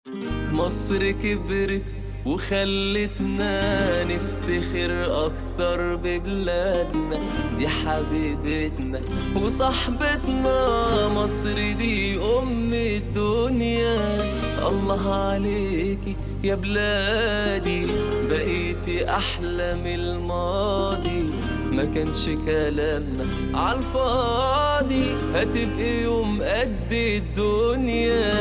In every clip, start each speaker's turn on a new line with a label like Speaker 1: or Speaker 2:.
Speaker 1: مصر كبرت وخلتنا نفتخر أكتر ببلادنا دي حبيبتنا وصاحبتنا مصر دي أم الدنيا الله عليكي يا بلادي بقيتي أحلى من الماضي ما كانش كلامنا عالفاضي هتبقي يوم قد الدنيا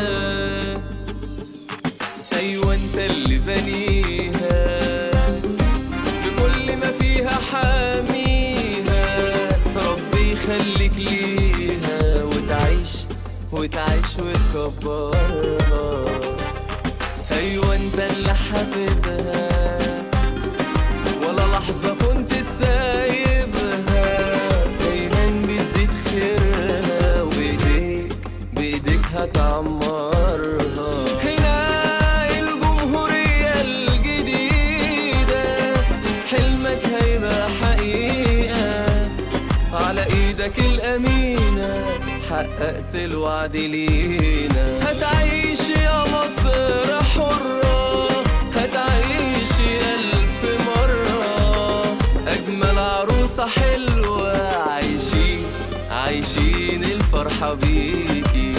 Speaker 1: أيوة أنت اللي بنيها بكل ما فيها حاميها ربي يخليك ليها وتعيش وتعيش وتكبرها أيوة أنت اللي حبيبها ولا لحظة كنت سايبها دايما بتزيد خيرها وبإيديك بإيديك هتعمرها هنا الجمهورية الجديدة حلمك هيبقى حقيقة على ايدك الأمينة حققت الوعد لينا هتعيش يا مصر حرة هتعيش ألف مرة أجمل عروسة حلوة عايشين عايشين الفرحة بيكي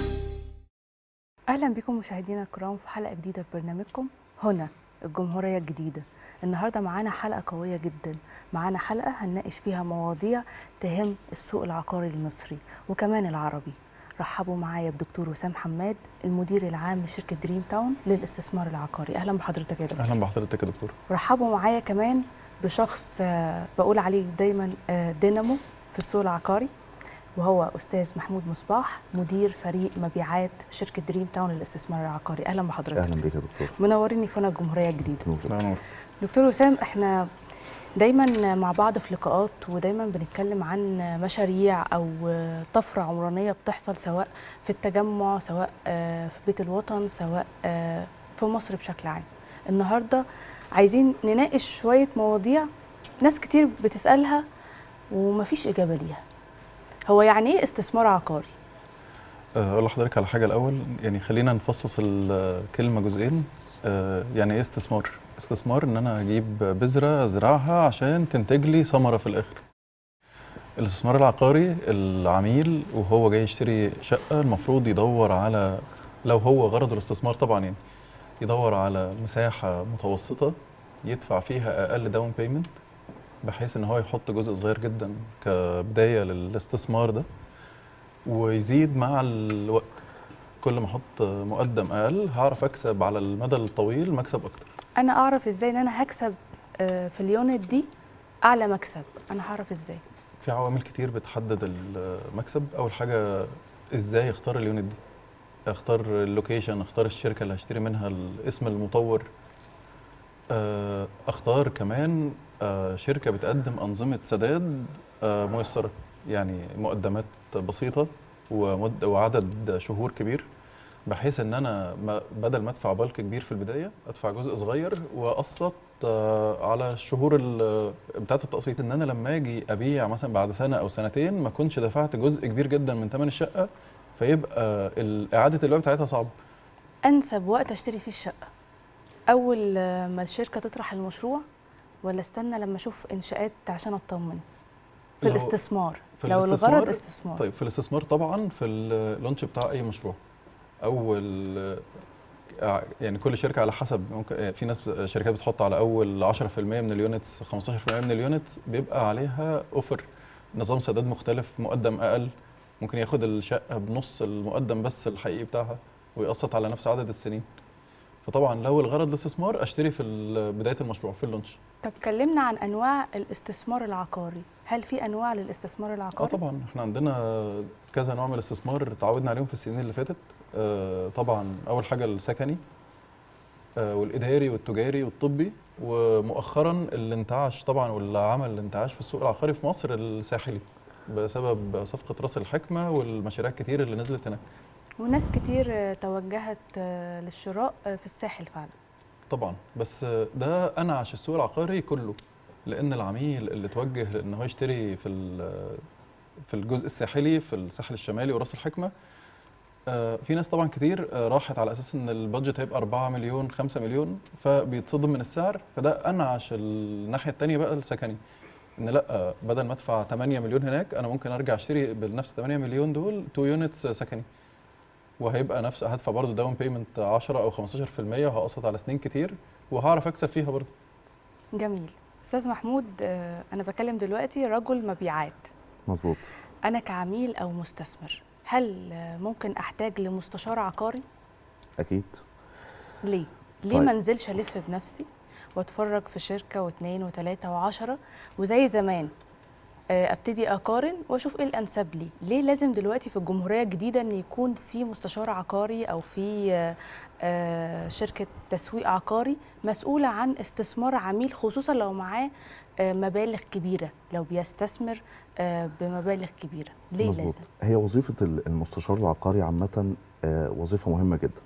Speaker 2: اهلا بكم مشاهدينا الكرام في حلقه جديده في برنامجكم هنا الجمهوريه الجديده النهارده معانا حلقه قويه جدا معانا حلقه هنناقش فيها مواضيع تهم السوق العقاري المصري وكمان العربي رحبوا معايا بدكتور وسام حماد المدير العام لشركه دريم تاون للاستثمار العقاري اهلا بحضرتك يا دكتور
Speaker 3: اهلا بحضرتك يا دكتور
Speaker 2: رحبوا معايا كمان بشخص آه، بقول عليه دايما آه، دينامو في السوق العقاري وهو استاذ محمود مصباح مدير فريق مبيعات شركه دريم تاون للاستثمار العقاري اهلا بحضرتك
Speaker 4: اهلا بك يا دكتور
Speaker 2: منوريني في هنا الجمهوريه الجديده
Speaker 4: نور.
Speaker 3: لا نور
Speaker 2: دكتور وسام احنا دايما مع بعض في لقاءات ودايما بنتكلم عن مشاريع او طفره عمرانيه بتحصل سواء في التجمع سواء آه، في بيت الوطن سواء آه، في مصر بشكل عام النهارده عايزين نناقش شويه مواضيع ناس كتير بتسالها ومفيش اجابه ليها هو يعني ايه استثمار عقاري
Speaker 3: آه، اقول لحضرتك على حاجه الاول يعني خلينا نفصص الكلمه جزئين آه، يعني ايه استثمار استثمار ان انا اجيب بذره ازرعها عشان تنتج لي ثمره في الاخر الاستثمار العقاري العميل وهو جاي يشتري شقه المفروض يدور على لو هو غرض الاستثمار طبعا يعني يدور على مساحه متوسطه يدفع فيها اقل داون بيمنت بحيث ان هو يحط جزء صغير جدا كبدايه للاستثمار ده ويزيد مع الوقت كل ما احط مقدم اقل هعرف اكسب على المدى الطويل مكسب اكتر
Speaker 2: انا اعرف ازاي ان انا هكسب آه، في اليونت دي اعلى مكسب انا هعرف ازاي
Speaker 3: في عوامل كتير بتحدد المكسب اول حاجه ازاي اختار اليونت دي اختار اللوكيشن اختار الشركه اللي هشتري منها اسم المطور آه، اختار كمان آه، شركه بتقدم انظمه سداد آه، ميسره يعني مقدمات بسيطه ومد وعدد شهور كبير بحيث ان انا ما بدل ما ادفع بالك كبير في البدايه ادفع جزء صغير واقسط آه، على الشهور ال- بتاعه التقسيط ان انا لما اجي ابيع مثلا بعد سنه او سنتين ما كنتش دفعت جزء كبير جدا من ثمن الشقه فيبقى ال- اعاده البيع بتاعتها صعبه
Speaker 2: انسب وقت اشتري فيه الشقه اول آه، ما الشركه تطرح المشروع ولا استنى لما اشوف انشاءات عشان اطمن في
Speaker 3: لو-
Speaker 2: الاستثمار
Speaker 3: في
Speaker 2: لو
Speaker 3: الاستثمار-
Speaker 2: الغرض استثمار
Speaker 3: طيب في الاستثمار طبعا في اللونش بتاع اي مشروع اول آه، يعني كل شركه على حسب ممكن آه، في ناس شركات بتحط على اول 10% من اليونتس 15% من اليونتس بيبقى عليها اوفر نظام سداد مختلف مقدم اقل ممكن ياخد الشقه بنص المقدم بس الحقيقي بتاعها ويقسط على نفس عدد السنين فطبعا لو الغرض الاستثمار اشتري في ال- بدايه المشروع في اللونش
Speaker 2: طب كلمنا عن انواع الاستثمار العقاري هل في انواع للاستثمار
Speaker 3: اه
Speaker 2: العقاري
Speaker 3: طبعا احنا عندنا كذا نوع من الاستثمار تعودنا عليهم في السنين اللي فاتت آه طبعا اول حاجه السكني آه والاداري والتجاري والطبي ومؤخرا اللي انتعش طبعا واللي عمل الانتعاش في السوق العقاري في مصر الساحلي بسبب صفقه راس الحكمه والمشاريع الكتير اللي نزلت هناك
Speaker 2: وناس كتير آه، توجهت آه، للشراء آه، في الساحل فعلا
Speaker 3: طبعا بس ده انعش السوق العقاري كله لان العميل اللي توجه لان هو يشتري في ال- في الجزء الساحلي في الساحل الشمالي وراس الحكمه آه، في ناس طبعا كتير آه، راحت على اساس ان البادجت هيبقى 4 مليون 5 مليون فبيتصدم من السعر فده انعش الناحيه الثانيه بقى السكني ان لا آه، بدل ما ادفع 8 مليون هناك انا ممكن ارجع اشتري بنفس 8 مليون دول 2 يونتس سكني وهيبقى نفس هدفع برضه داون بيمنت 10 او 15% وهقسط على سنين كتير وهعرف اكسب فيها برضه
Speaker 2: جميل استاذ محمود آه، انا بكلم دلوقتي رجل مبيعات
Speaker 4: مظبوط
Speaker 2: انا كعميل او مستثمر هل آه، ممكن احتاج لمستشار عقاري
Speaker 4: اكيد
Speaker 2: ليه ليه
Speaker 4: طيب.
Speaker 2: ما انزلش الف بنفسي واتفرج في شركه واثنين وثلاثه وعشرة وزي زمان آه، ابتدي اقارن واشوف ايه الانسب لي ليه لازم دلوقتي في الجمهوريه الجديده ان يكون في مستشار عقاري او في آه، آه، شركه تسويق عقاري مسؤوله عن استثمار عميل خصوصا لو معاه آه، مبالغ كبيره لو بيستثمر آه، بمبالغ كبيره ليه
Speaker 4: مظبوط.
Speaker 2: لازم
Speaker 4: هي وظيفه ال- المستشار العقاري عامه آه، وظيفه مهمه جدا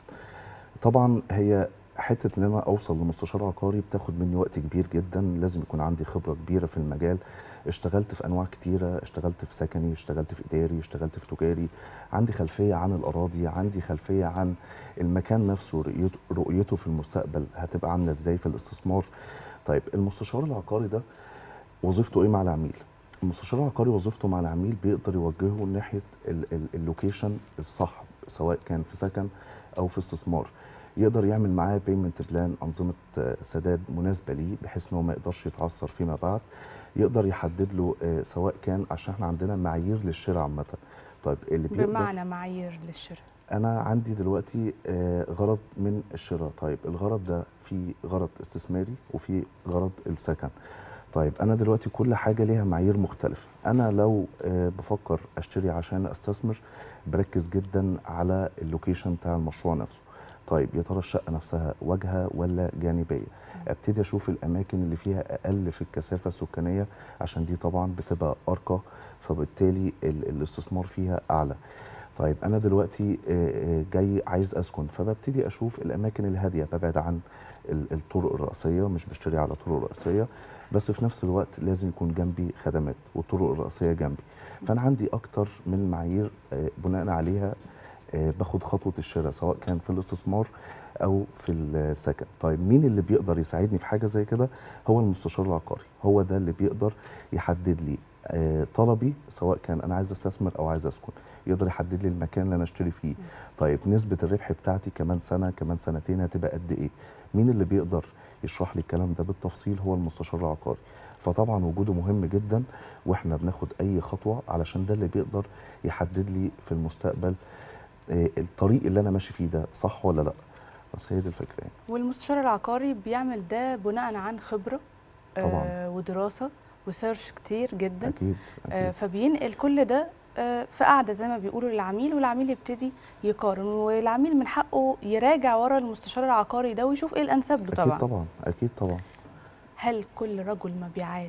Speaker 4: طبعا هي حته ان انا اوصل لمستشار عقاري بتاخد مني وقت كبير جدا لازم يكون عندي خبره كبيره في المجال اشتغلت في انواع كتيره اشتغلت في سكني اشتغلت في اداري اشتغلت في تجاري عندي خلفيه عن الاراضي عندي خلفيه عن المكان نفسه رؤيته, رؤيته في المستقبل هتبقى عامله ازاي في الاستثمار طيب المستشار العقاري ده وظيفته ايه مع العميل المستشار العقاري وظيفته مع العميل بيقدر يوجهه ناحيه ال- ال- اللوكيشن الصح سواء كان في سكن او في استثمار يقدر يعمل معاه بيمنت بلان انظمه آه، سداد مناسبه ليه بحيث ان هو ما يقدرش يتعثر فيما بعد يقدر يحدد له آه، سواء كان عشان احنا عندنا معايير للشراء عامه طيب اللي بيقدر
Speaker 2: بمعنى معايير للشراء
Speaker 4: انا عندي دلوقتي آه، غرض من الشراء طيب الغرض ده في غرض استثماري وفي غرض السكن طيب انا دلوقتي كل حاجه ليها معايير مختلفه انا لو آه، بفكر اشتري عشان استثمر بركز جدا على اللوكيشن بتاع المشروع نفسه طيب يا ترى الشقه نفسها واجهه ولا جانبيه ابتدي اشوف الاماكن اللي فيها اقل في الكثافه السكانيه عشان دي طبعا بتبقى ارقى فبالتالي ال- الاستثمار فيها اعلى طيب انا دلوقتي آه، آه، جاي عايز اسكن فببتدي اشوف الاماكن الهاديه ببعد عن ال- الطرق الرئيسيه مش بشتري على طرق رئيسيه بس في نفس الوقت لازم يكون جنبي خدمات والطرق الرئيسيه جنبي فانا عندي اكتر من معايير آه، بناء عليها آه، باخد خطوه الشراء سواء كان في الاستثمار او في السكن طيب مين اللي بيقدر يساعدني في حاجه زي كده هو المستشار العقاري هو ده اللي بيقدر يحدد لي آه، طلبي سواء كان انا عايز استثمر او عايز اسكن يقدر يحدد لي المكان اللي انا اشتري فيه طيب نسبه الربح بتاعتي كمان سنه كمان سنتين هتبقى قد ايه مين اللي بيقدر يشرح لي الكلام ده بالتفصيل هو المستشار العقاري فطبعا وجوده مهم جدا واحنا بناخد اي خطوه علشان ده اللي بيقدر يحدد لي في المستقبل آه، الطريق اللي انا ماشي فيه ده صح ولا لا بس هي دي الفكره يعني
Speaker 2: والمستشار العقاري بيعمل ده بناء عن خبره
Speaker 4: طبعاً.
Speaker 2: آه ودراسه وسيرش كتير جدا
Speaker 4: اكيد
Speaker 2: آه
Speaker 4: اكيد
Speaker 2: فبينقل كل ده آه في قعده زي ما بيقولوا للعميل والعميل يبتدي يقارن والعميل من حقه يراجع ورا المستشار العقاري ده ويشوف ايه الانسب له
Speaker 4: اكيد
Speaker 2: طبعا
Speaker 4: طبعا اكيد طبعا
Speaker 2: هل كل رجل مبيعات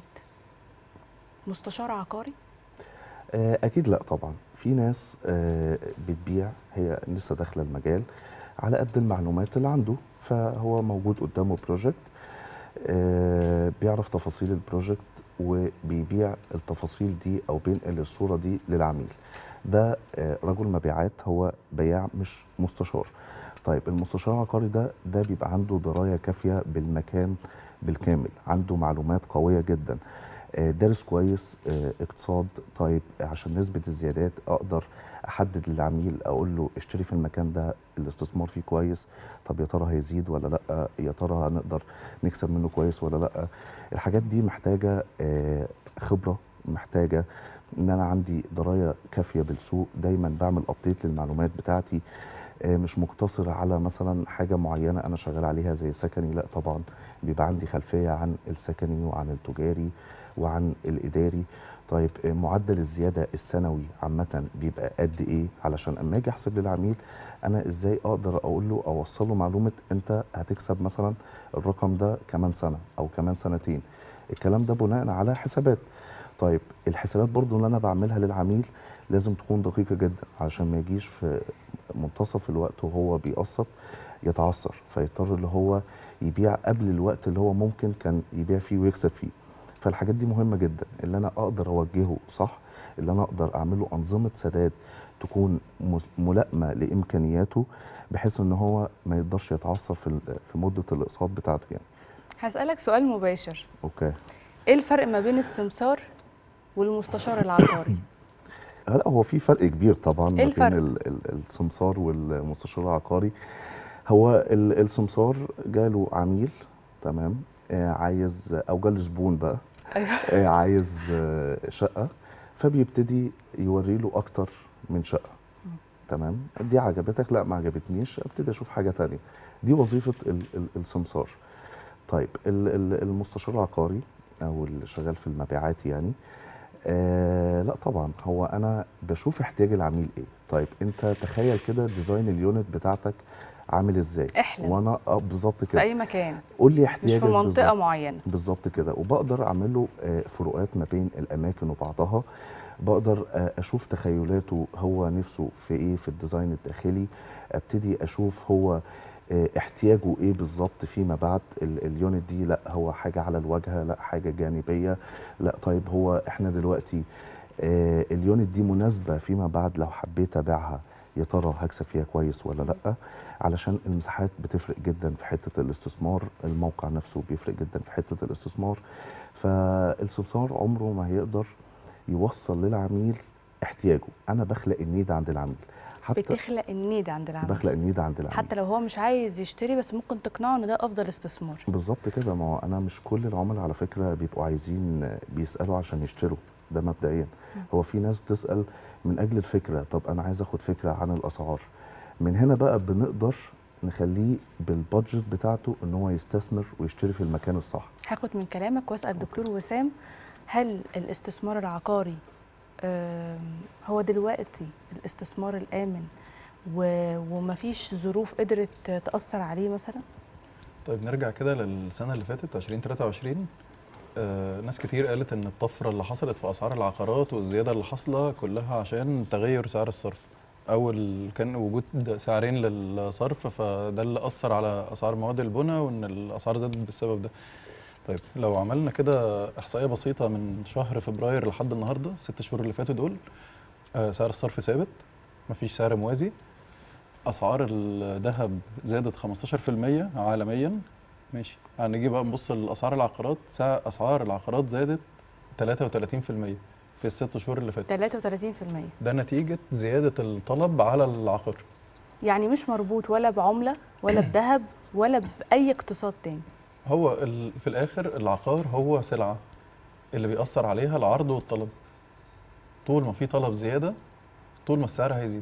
Speaker 2: مستشار عقاري
Speaker 4: آه، اكيد لا طبعا في ناس آه، بتبيع هي لسه داخله المجال على قد المعلومات اللي عنده فهو موجود قدامه بروجكت آه، بيعرف تفاصيل البروجكت وبيبيع التفاصيل دي او بينقل الصوره دي للعميل ده آه، رجل مبيعات هو بياع مش مستشار طيب المستشار العقاري ده ده بيبقى عنده درايه كافيه بالمكان بالكامل عنده معلومات قويه جدا آه، دارس كويس آه، اقتصاد طيب عشان نسبة الزيادات أقدر أحدد للعميل أقول له اشتري في المكان ده الاستثمار فيه كويس طب يا ترى هيزيد ولا لأ يا ترى هنقدر نكسب منه كويس ولا لأ الحاجات دي محتاجة آه، خبرة محتاجة ان انا عندي درايه كافيه بالسوق دايما بعمل ابديت للمعلومات بتاعتي آه، مش مقتصر على مثلا حاجه معينه انا شغال عليها زي سكني لا طبعا بيبقى عندي خلفيه عن السكني وعن التجاري وعن الاداري طيب آه، معدل الزياده السنوي عامه بيبقى قد ايه علشان اما اجي احسب للعميل انا ازاي اقدر اقول له اوصل له معلومه انت هتكسب مثلا الرقم ده كمان سنه او كمان سنتين الكلام ده بناء على حسابات طيب الحسابات برضو اللي انا بعملها للعميل لازم تكون دقيقه جدا علشان ما يجيش في منتصف الوقت وهو بيقسط يتعثر فيضطر اللي هو يبيع قبل الوقت اللي هو ممكن كان يبيع فيه ويكسب فيه فالحاجات دي مهمه جدا اللي انا اقدر اوجهه صح اللي انا اقدر اعمله انظمه سداد تكون مس- ملائمه لامكانياته بحيث ان هو ما يقدرش يتعثر في ال- في مده الاقساط بتاعته يعني
Speaker 2: هسألك سؤال مباشر
Speaker 4: اوكي
Speaker 2: ايه الفرق ما بين السمسار والمستشار العقاري
Speaker 4: هلا هو في فرق كبير طبعا ما بين
Speaker 2: الفرق؟
Speaker 4: ال- ال- السمسار والمستشار العقاري هو ال- السمسار جاله عميل تمام آه عايز او جاله زبون بقى
Speaker 2: ايوه
Speaker 4: آه عايز آه شقه فبيبتدي يوري له اكتر من شقه تمام دي عجبتك لا ما عجبتنيش ابتدي اشوف حاجه تانية دي وظيفه ال- ال- السمسار طيب ال- ال- المستشار العقاري او اللي شغال في المبيعات يعني آه لا طبعا هو انا بشوف احتياج العميل ايه طيب انت تخيل كده ديزاين اليونت بتاعتك عامل ازاي
Speaker 2: احلم.
Speaker 4: وانا اه بالظبط
Speaker 2: في
Speaker 4: كده
Speaker 2: اي مكان
Speaker 4: قول لي
Speaker 2: مش
Speaker 4: احتياجك
Speaker 2: في منطقه
Speaker 4: بالظبط.
Speaker 2: معينه
Speaker 4: بالظبط كده وبقدر اعمل له آه، فروقات ما بين الاماكن وبعضها بقدر آه، اشوف تخيلاته هو نفسه في ايه في الديزاين الداخلي ابتدي اشوف هو آه، احتياجه ايه بالظبط فيما بعد ال- اليونت دي لا هو حاجه على الواجهه لا حاجه جانبيه لا طيب هو احنا دلوقتي آه، اليونت دي مناسبه فيما بعد لو حبيت ابيعها يا ترى هكسب فيها كويس ولا لا علشان المساحات بتفرق جدا في حته الاستثمار الموقع نفسه بيفرق جدا في حته الاستثمار فالسمسار عمره ما هيقدر يوصل للعميل احتياجه انا بخلق النيد عند العميل حتى
Speaker 2: بتخلق النيد عند العميل
Speaker 4: بخلق النيد عند العميل
Speaker 2: حتى لو هو مش عايز يشتري بس ممكن تقنعه ان ده افضل استثمار
Speaker 4: بالظبط كده ما هو انا مش كل العملاء على فكره بيبقوا عايزين بيسالوا عشان يشتروا ده مبدئيا هو في ناس بتسال من اجل الفكره طب انا عايز اخد فكره عن الاسعار من هنا بقى بنقدر نخليه بالبادجت بتاعته ان هو يستثمر ويشتري في المكان الصح
Speaker 2: هاخد من كلامك واسال دكتور وسام هل الاستثمار العقاري آم، هو دلوقتي الاستثمار الامن و- ومفيش ظروف قدرت تاثر عليه مثلا
Speaker 3: طيب نرجع كده للسنه اللي فاتت 2023 آه ناس كتير قالت ان الطفره اللي حصلت في اسعار العقارات والزياده اللي حاصله كلها عشان تغير سعر الصرف او ال- كان وجود سعرين للصرف فده اللي اثر على اسعار مواد البناء وان الاسعار زادت بالسبب ده طيب لو عملنا كده احصائيه بسيطه من شهر فبراير لحد النهارده الست شهور اللي فاتوا دول آه سعر الصرف ثابت مفيش سعر موازي اسعار الذهب زادت 15% عالميا ماشي هنيجي بقى نبص لاسعار العقارات سع- اسعار العقارات زادت 33% في الست شهور اللي فاتت
Speaker 2: 33%
Speaker 3: ده نتيجه زياده الطلب على العقار
Speaker 2: يعني مش مربوط ولا بعمله ولا بذهب ولا باي اقتصاد تاني
Speaker 3: هو ال- في الاخر العقار هو سلعه اللي بيأثر عليها العرض والطلب طول ما في طلب زياده طول ما السعر هيزيد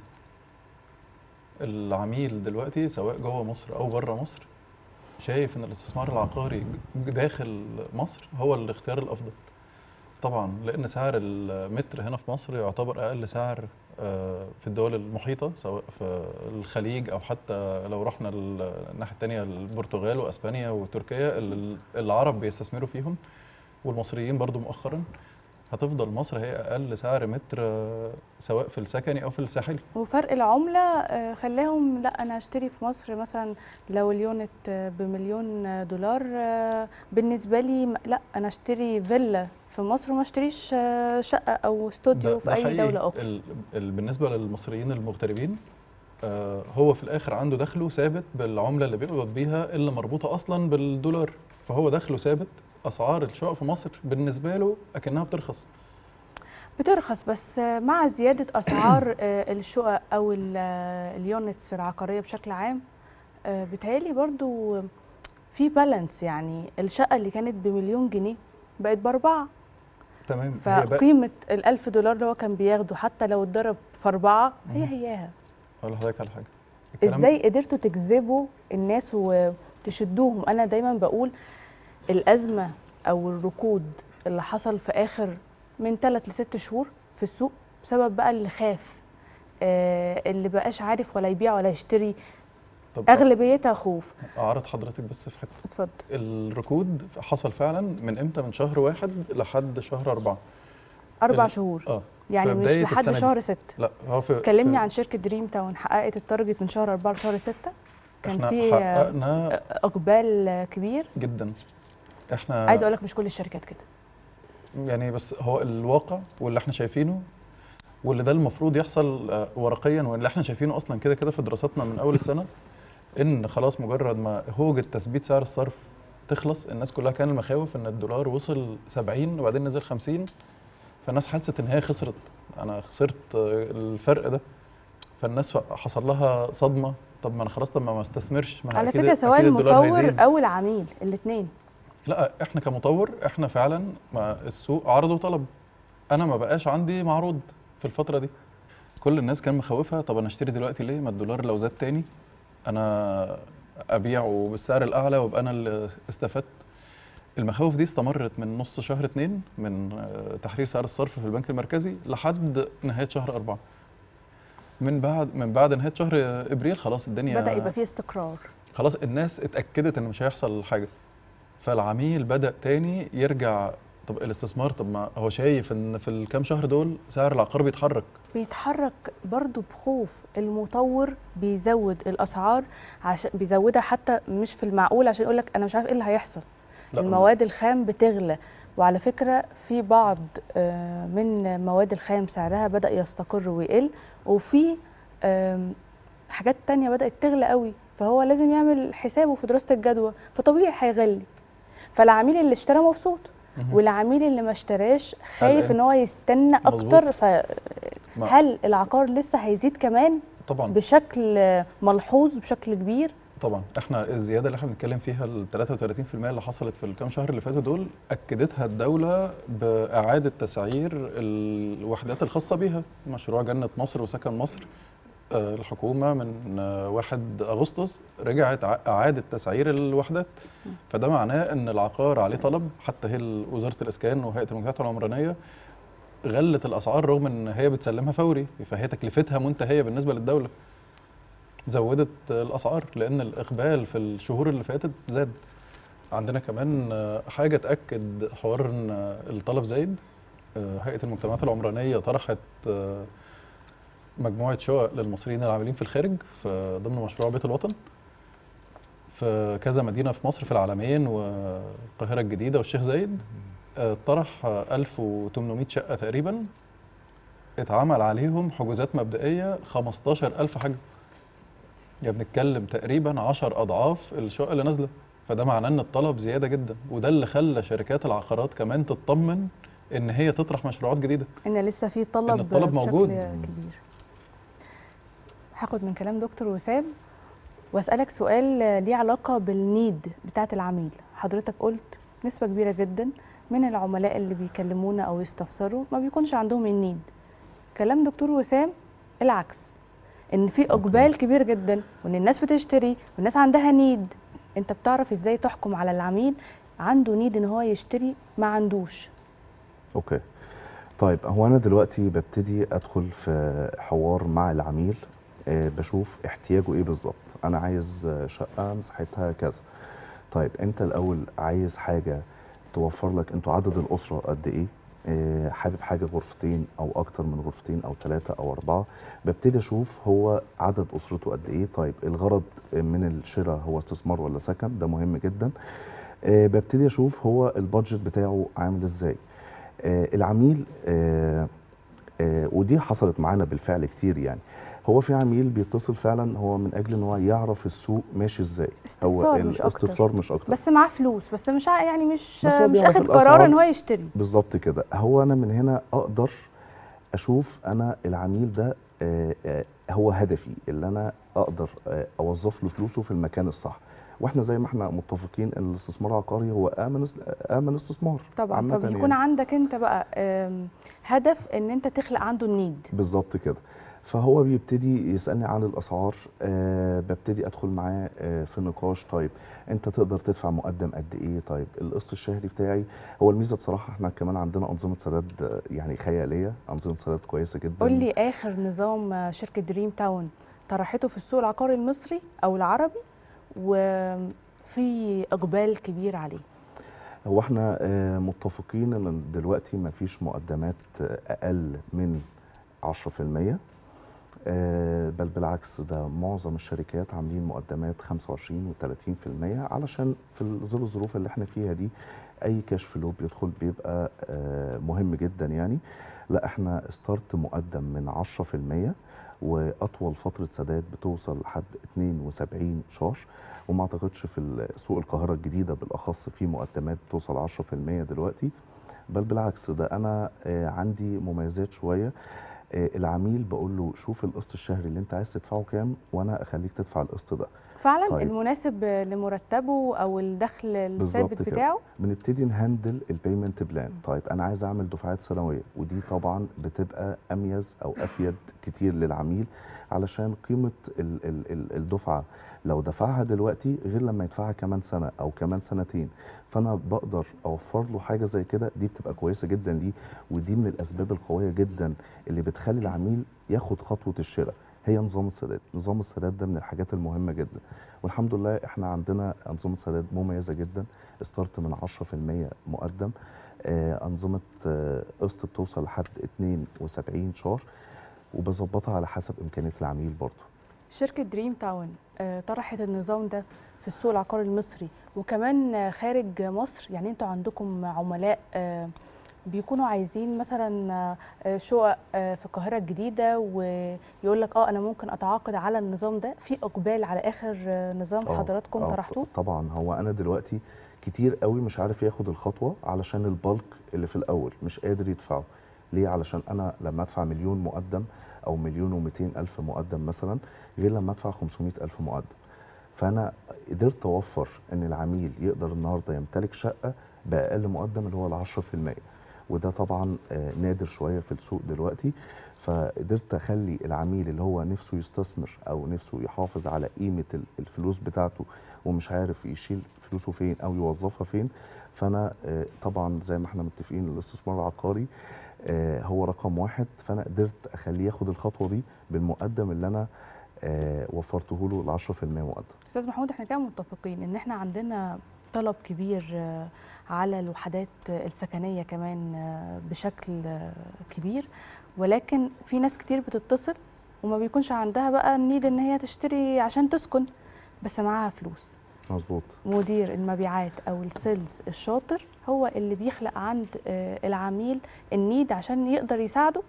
Speaker 3: العميل دلوقتي سواء جوه مصر او بره مصر شايف ان الاستثمار العقاري ج- داخل مصر هو الاختيار الافضل طبعا لان سعر المتر هنا في مصر يعتبر اقل سعر آه، في الدول المحيطه سواء في الخليج او حتى لو رحنا ال- الناحيه الثانيه البرتغال واسبانيا وتركيا ال- العرب بيستثمروا فيهم والمصريين برضو مؤخرا هتفضل مصر هي اقل سعر متر آه، سواء في السكني او في الساحلي
Speaker 2: وفرق العملة آه، خلاهم لا أنا أشتري في مصر مثلا لو اليونت آه، بمليون آه، دولار آه، بالنسبة لي م- لا أنا أشتري فيلا في مصر وما أشتريش آه، شقة أو استوديو في أي
Speaker 3: حقيقي.
Speaker 2: دولة أخرى
Speaker 3: ال ال بالنسبه للمصريين المغتربين آه هو في الاخر عنده دخله ثابت بالعمله اللي بيقبض بيها اللي مربوطه اصلا بالدولار فهو دخله ثابت اسعار الشقق في مصر بالنسبه له اكنها بترخص
Speaker 2: بترخص بس آه، مع زيادة أسعار آه، الشقق أو ال- آه، اليونتس العقارية بشكل عام آه، بتهيألي برضو في بالانس يعني الشقة اللي كانت بمليون جنيه بقت بأربعة
Speaker 3: تمام هي بقى
Speaker 2: فقيمة الألف دولار اللي هو كان بياخده حتى لو اتضرب في أربعة هي
Speaker 3: مم.
Speaker 2: هياها
Speaker 3: اقول لحضرتك على حاجه الكلام-
Speaker 2: ازاي قدرتوا تجذبوا الناس وتشدوهم انا دايما بقول الازمه او الركود اللي حصل في اخر من ثلاث لست شهور في السوق بسبب بقى اللي خاف آه اللي بقاش عارف ولا يبيع ولا يشتري
Speaker 3: طب
Speaker 2: اغلبيتها خوف
Speaker 3: اعرض حضرتك بس في حته
Speaker 2: اتفضل
Speaker 3: الركود حصل فعلا من امتى من شهر واحد لحد شهر أربعة
Speaker 2: اربع
Speaker 3: ال-
Speaker 2: شهور
Speaker 3: اه
Speaker 2: يعني
Speaker 3: في
Speaker 2: مش
Speaker 3: بداية
Speaker 2: لحد
Speaker 3: السنة دي.
Speaker 2: شهر ست
Speaker 3: لا هو في
Speaker 2: كلمني
Speaker 3: في-
Speaker 2: عن شركه دريم تاون حققت التارجت من شهر أربعة لشهر ستة كان
Speaker 3: احنا
Speaker 2: في آه،
Speaker 3: حققنا
Speaker 2: اقبال كبير
Speaker 3: جدا احنا
Speaker 2: عايزه اقول لك مش كل الشركات كده
Speaker 3: يعني بس هو الواقع واللي احنا شايفينه واللي ده المفروض يحصل آه، ورقيا واللي احنا شايفينه اصلا كده كده في دراساتنا من اول السنه ان خلاص مجرد ما هوجه تثبيت سعر الصرف تخلص الناس كلها كان المخاوف ان الدولار وصل 70 وبعدين نزل 50 فالناس حست ان هي خسرت انا خسرت آه، الفرق ده فالناس حصل لها صدمه طب ما انا خلاص طب ما ما استثمرش ما
Speaker 2: على
Speaker 3: أكيد-
Speaker 2: فكره سواء
Speaker 3: أكيد الدولار
Speaker 2: المطور
Speaker 3: هيزيد.
Speaker 2: او العميل الاثنين
Speaker 3: لا احنا كمطور احنا فعلا ما السوق عرض وطلب انا ما بقاش عندي معروض في الفتره دي كل الناس كان مخوفها طب انا اشتري دلوقتي ليه ما الدولار لو زاد تاني انا ابيعه بالسعر الاعلى وابقى انا اللي استفدت المخاوف دي استمرت من نص شهر اتنين من آه، تحرير سعر الصرف في البنك المركزي لحد نهايه شهر أربعة من بعد من بعد نهايه شهر ابريل خلاص الدنيا
Speaker 2: بدا يبقى فيه استقرار
Speaker 3: خلاص الناس اتاكدت ان مش هيحصل حاجه فالعميل بدا تاني يرجع طب الاستثمار طب ما هو شايف ان في الكام شهر دول سعر العقار بيتحرك
Speaker 2: بيتحرك برضو بخوف المطور بيزود الاسعار عشان بيزودها حتى مش في المعقول عشان يقول لك انا مش عارف ايه اللي هيحصل
Speaker 3: لا،
Speaker 2: المواد الخام بتغلى وعلى فكره في بعض آه، من المواد الخام سعرها بدا يستقر ويقل وفي آم، حاجات تانية بدات تغلى قوي فهو لازم يعمل حسابه في دراسه الجدوى فطبيعي هيغلي فالعميل اللي اشترى مبسوط
Speaker 3: مهم.
Speaker 2: والعميل اللي ما اشتراش خايف
Speaker 3: قلقان.
Speaker 2: ان هو يستنى
Speaker 3: مظبوط.
Speaker 2: اكتر ف
Speaker 3: ما-
Speaker 2: هل العقار لسه هيزيد كمان
Speaker 3: طبعا
Speaker 2: بشكل ملحوظ بشكل كبير
Speaker 3: طبعا احنا الزياده اللي احنا بنتكلم فيها ال 33% اللي حصلت في الكام شهر اللي فاتوا دول اكدتها الدوله باعاده تسعير الوحدات الخاصه بيها مشروع جنه مصر وسكن مصر آه، الحكومه من آه، 1 اغسطس رجعت ع- اعاده تسعير الوحدات فده معناه ان العقار عليه طلب حتى هي ال- وزاره الاسكان وهيئه المنتجات العمرانيه غلت الاسعار رغم ان هي بتسلمها فوري فهي تكلفتها منتهيه بالنسبه للدوله زودت الاسعار لان الاقبال في الشهور اللي فاتت زاد عندنا كمان آه، حاجه تاكد حوار ان آه، الطلب زايد آه، هيئه المجتمعات العمرانيه طرحت آه، مجموعه شقق للمصريين العاملين في الخارج في ضمن مشروع بيت الوطن في كذا مدينه في مصر في العالمين والقاهره الجديده والشيخ زايد آه، طرح آه، 1800 شقه تقريبا اتعمل عليهم حجوزات مبدئيه 15000 حجز يعني بنتكلم تقريبا 10 اضعاف الشقق اللي نازله فده معناه ان الطلب زياده جدا وده اللي خلى شركات العقارات كمان تطمن ان هي تطرح مشروعات جديده
Speaker 2: ان لسه في طلب
Speaker 3: إن الطلب
Speaker 2: بشكل
Speaker 3: موجود.
Speaker 2: كبير هاخد من كلام دكتور وسام واسالك سؤال ليه علاقه بالنيد بتاعه العميل حضرتك قلت نسبه كبيره جدا من العملاء اللي بيكلمونا او يستفسروا ما بيكونش عندهم النيد كلام دكتور وسام العكس ان في اقبال كبير جدا وان الناس بتشتري والناس عندها نيد انت بتعرف ازاي تحكم على العميل عنده نيد ان هو يشتري ما عندوش
Speaker 4: اوكي طيب هو انا دلوقتي ببتدي ادخل في حوار مع العميل آه، بشوف احتياجه ايه بالظبط انا عايز آه، شقه مساحتها كذا طيب انت الاول عايز حاجه توفر لك انتوا عدد الاسره قد ايه آه، حابب حاجه غرفتين او اكتر من غرفتين او ثلاثه او اربعه ببتدي اشوف هو عدد اسرته قد ايه طيب الغرض من الشراء هو استثمار ولا سكن ده مهم جدا آه، ببتدي اشوف هو البادجت بتاعه عامل ازاي آه، العميل آه، آه، ودي حصلت معانا بالفعل كتير يعني هو في عميل بيتصل فعلا هو من اجل ان هو يعرف السوق ماشي ازاي
Speaker 2: استفسار مش أكتر.
Speaker 4: الاستفسار مش اكتر
Speaker 2: بس معاه فلوس بس مش ع- يعني مش
Speaker 4: بس هو
Speaker 2: مش
Speaker 4: بيعرف
Speaker 2: اخد
Speaker 4: الأسعار.
Speaker 2: قرار ان هو يشتري
Speaker 4: بالظبط كده هو انا من هنا اقدر اشوف انا العميل ده آه، آه، هو هدفي اللي انا اقدر آه، اوظف له فلوسه في المكان الصح واحنا زي ما احنا متفقين ان الاستثمار العقاري هو امن است- امن استثمار
Speaker 2: طبعا
Speaker 4: عامةً
Speaker 2: فبيكون
Speaker 4: يعني.
Speaker 2: عندك انت بقى آم، هدف ان انت تخلق عنده النيد
Speaker 4: بالظبط كده فهو بيبتدي يسالني عن الاسعار أه ببتدي ادخل معاه أه في نقاش طيب انت تقدر تدفع مقدم قد ايه طيب القسط الشهري بتاعي هو الميزه بصراحه احنا كمان عندنا انظمه سداد آه، يعني خياليه انظمه سداد كويسه جدا
Speaker 2: قول لي اخر نظام آه، شركه دريم تاون طرحته في السوق العقاري المصري او العربي وفي اقبال كبير عليه
Speaker 4: هو احنا آه، متفقين ان دلوقتي ما فيش مقدمات آه، اقل من 10% آه، بل بالعكس ده معظم الشركات عاملين مقدمات 25 و30% علشان في ظل الظروف اللي احنا فيها دي اي كاش فلو بيدخل بيبقى آه، مهم جدا يعني لا احنا ستارت مقدم من 10% واطول فتره سداد بتوصل لحد 72 شهر وما اعتقدش في سوق القاهره الجديده بالاخص في مقدمات بتوصل 10% دلوقتي بل بالعكس ده انا آه، عندي مميزات شويه آه، العميل بقول له شوف القسط الشهري اللي انت عايز تدفعه كام وانا اخليك تدفع القسط ده
Speaker 2: فعلا
Speaker 4: طيب.
Speaker 2: المناسب لمرتبه او الدخل الثابت
Speaker 4: بالظبط كده.
Speaker 2: بتاعه
Speaker 4: بنبتدي نهندل البيمنت بلان طيب انا عايز اعمل دفعات سنويه ودي طبعا بتبقى اميز او افيد كتير للعميل علشان قيمه ال- ال- ال- الدفعه لو دفعها دلوقتي غير لما يدفعها كمان سنه او كمان سنتين فانا بقدر اوفر له حاجه زي كده دي بتبقى كويسه جدا ليه ودي من الاسباب القويه جدا اللي بتخلي العميل ياخد خطوه الشراء هي نظام السداد نظام السداد ده من الحاجات المهمه جدا والحمد لله احنا عندنا انظمه سداد مميزه جدا ستارت من 10% مقدم آه، انظمه آه، قسط بتوصل لحد 72 شهر وبظبطها على حسب امكانيه العميل برضه
Speaker 2: شركه دريم تاون آه، طرحت النظام ده في السوق العقاري المصري وكمان آه، خارج مصر يعني انتوا عندكم عملاء آه، بيكونوا عايزين مثلا آه، آه، شقق آه، في القاهره الجديده ويقول لك اه انا ممكن اتعاقد على النظام ده في اقبال على اخر آه، نظام
Speaker 4: آه،
Speaker 2: حضراتكم
Speaker 4: آه،
Speaker 2: طرحتوه
Speaker 4: طبعا هو انا دلوقتي كتير قوي مش عارف ياخد الخطوه علشان البلك اللي في الاول مش قادر يدفعه ليه علشان انا لما ادفع مليون مقدم او مليون و200 الف مقدم مثلا غير لما ادفع 500 الف مقدم فانا قدرت اوفر ان العميل يقدر النهارده يمتلك شقه باقل مقدم اللي هو ال 10% وده طبعا آه، نادر شويه في السوق دلوقتي فقدرت اخلي العميل اللي هو نفسه يستثمر او نفسه يحافظ على قيمه ال- الفلوس بتاعته ومش عارف يشيل فلوسه فين او يوظفها فين فانا آه، طبعا زي ما احنا متفقين الاستثمار العقاري آه، هو رقم واحد فانا قدرت اخليه ياخد الخطوه دي بالمقدم اللي انا آه، وفرته له ال 10% مقدم
Speaker 2: استاذ محمود احنا كده متفقين ان احنا عندنا طلب كبير آه، على الوحدات آه، السكنيه كمان آه، بشكل آه، كبير ولكن في ناس كتير بتتصل وما بيكونش عندها بقى النيد ان هي تشتري عشان تسكن بس معاها فلوس
Speaker 4: مظبوط
Speaker 2: مدير المبيعات او السيلز الشاطر هو اللي بيخلق عند آه، العميل النيد عشان يقدر يساعده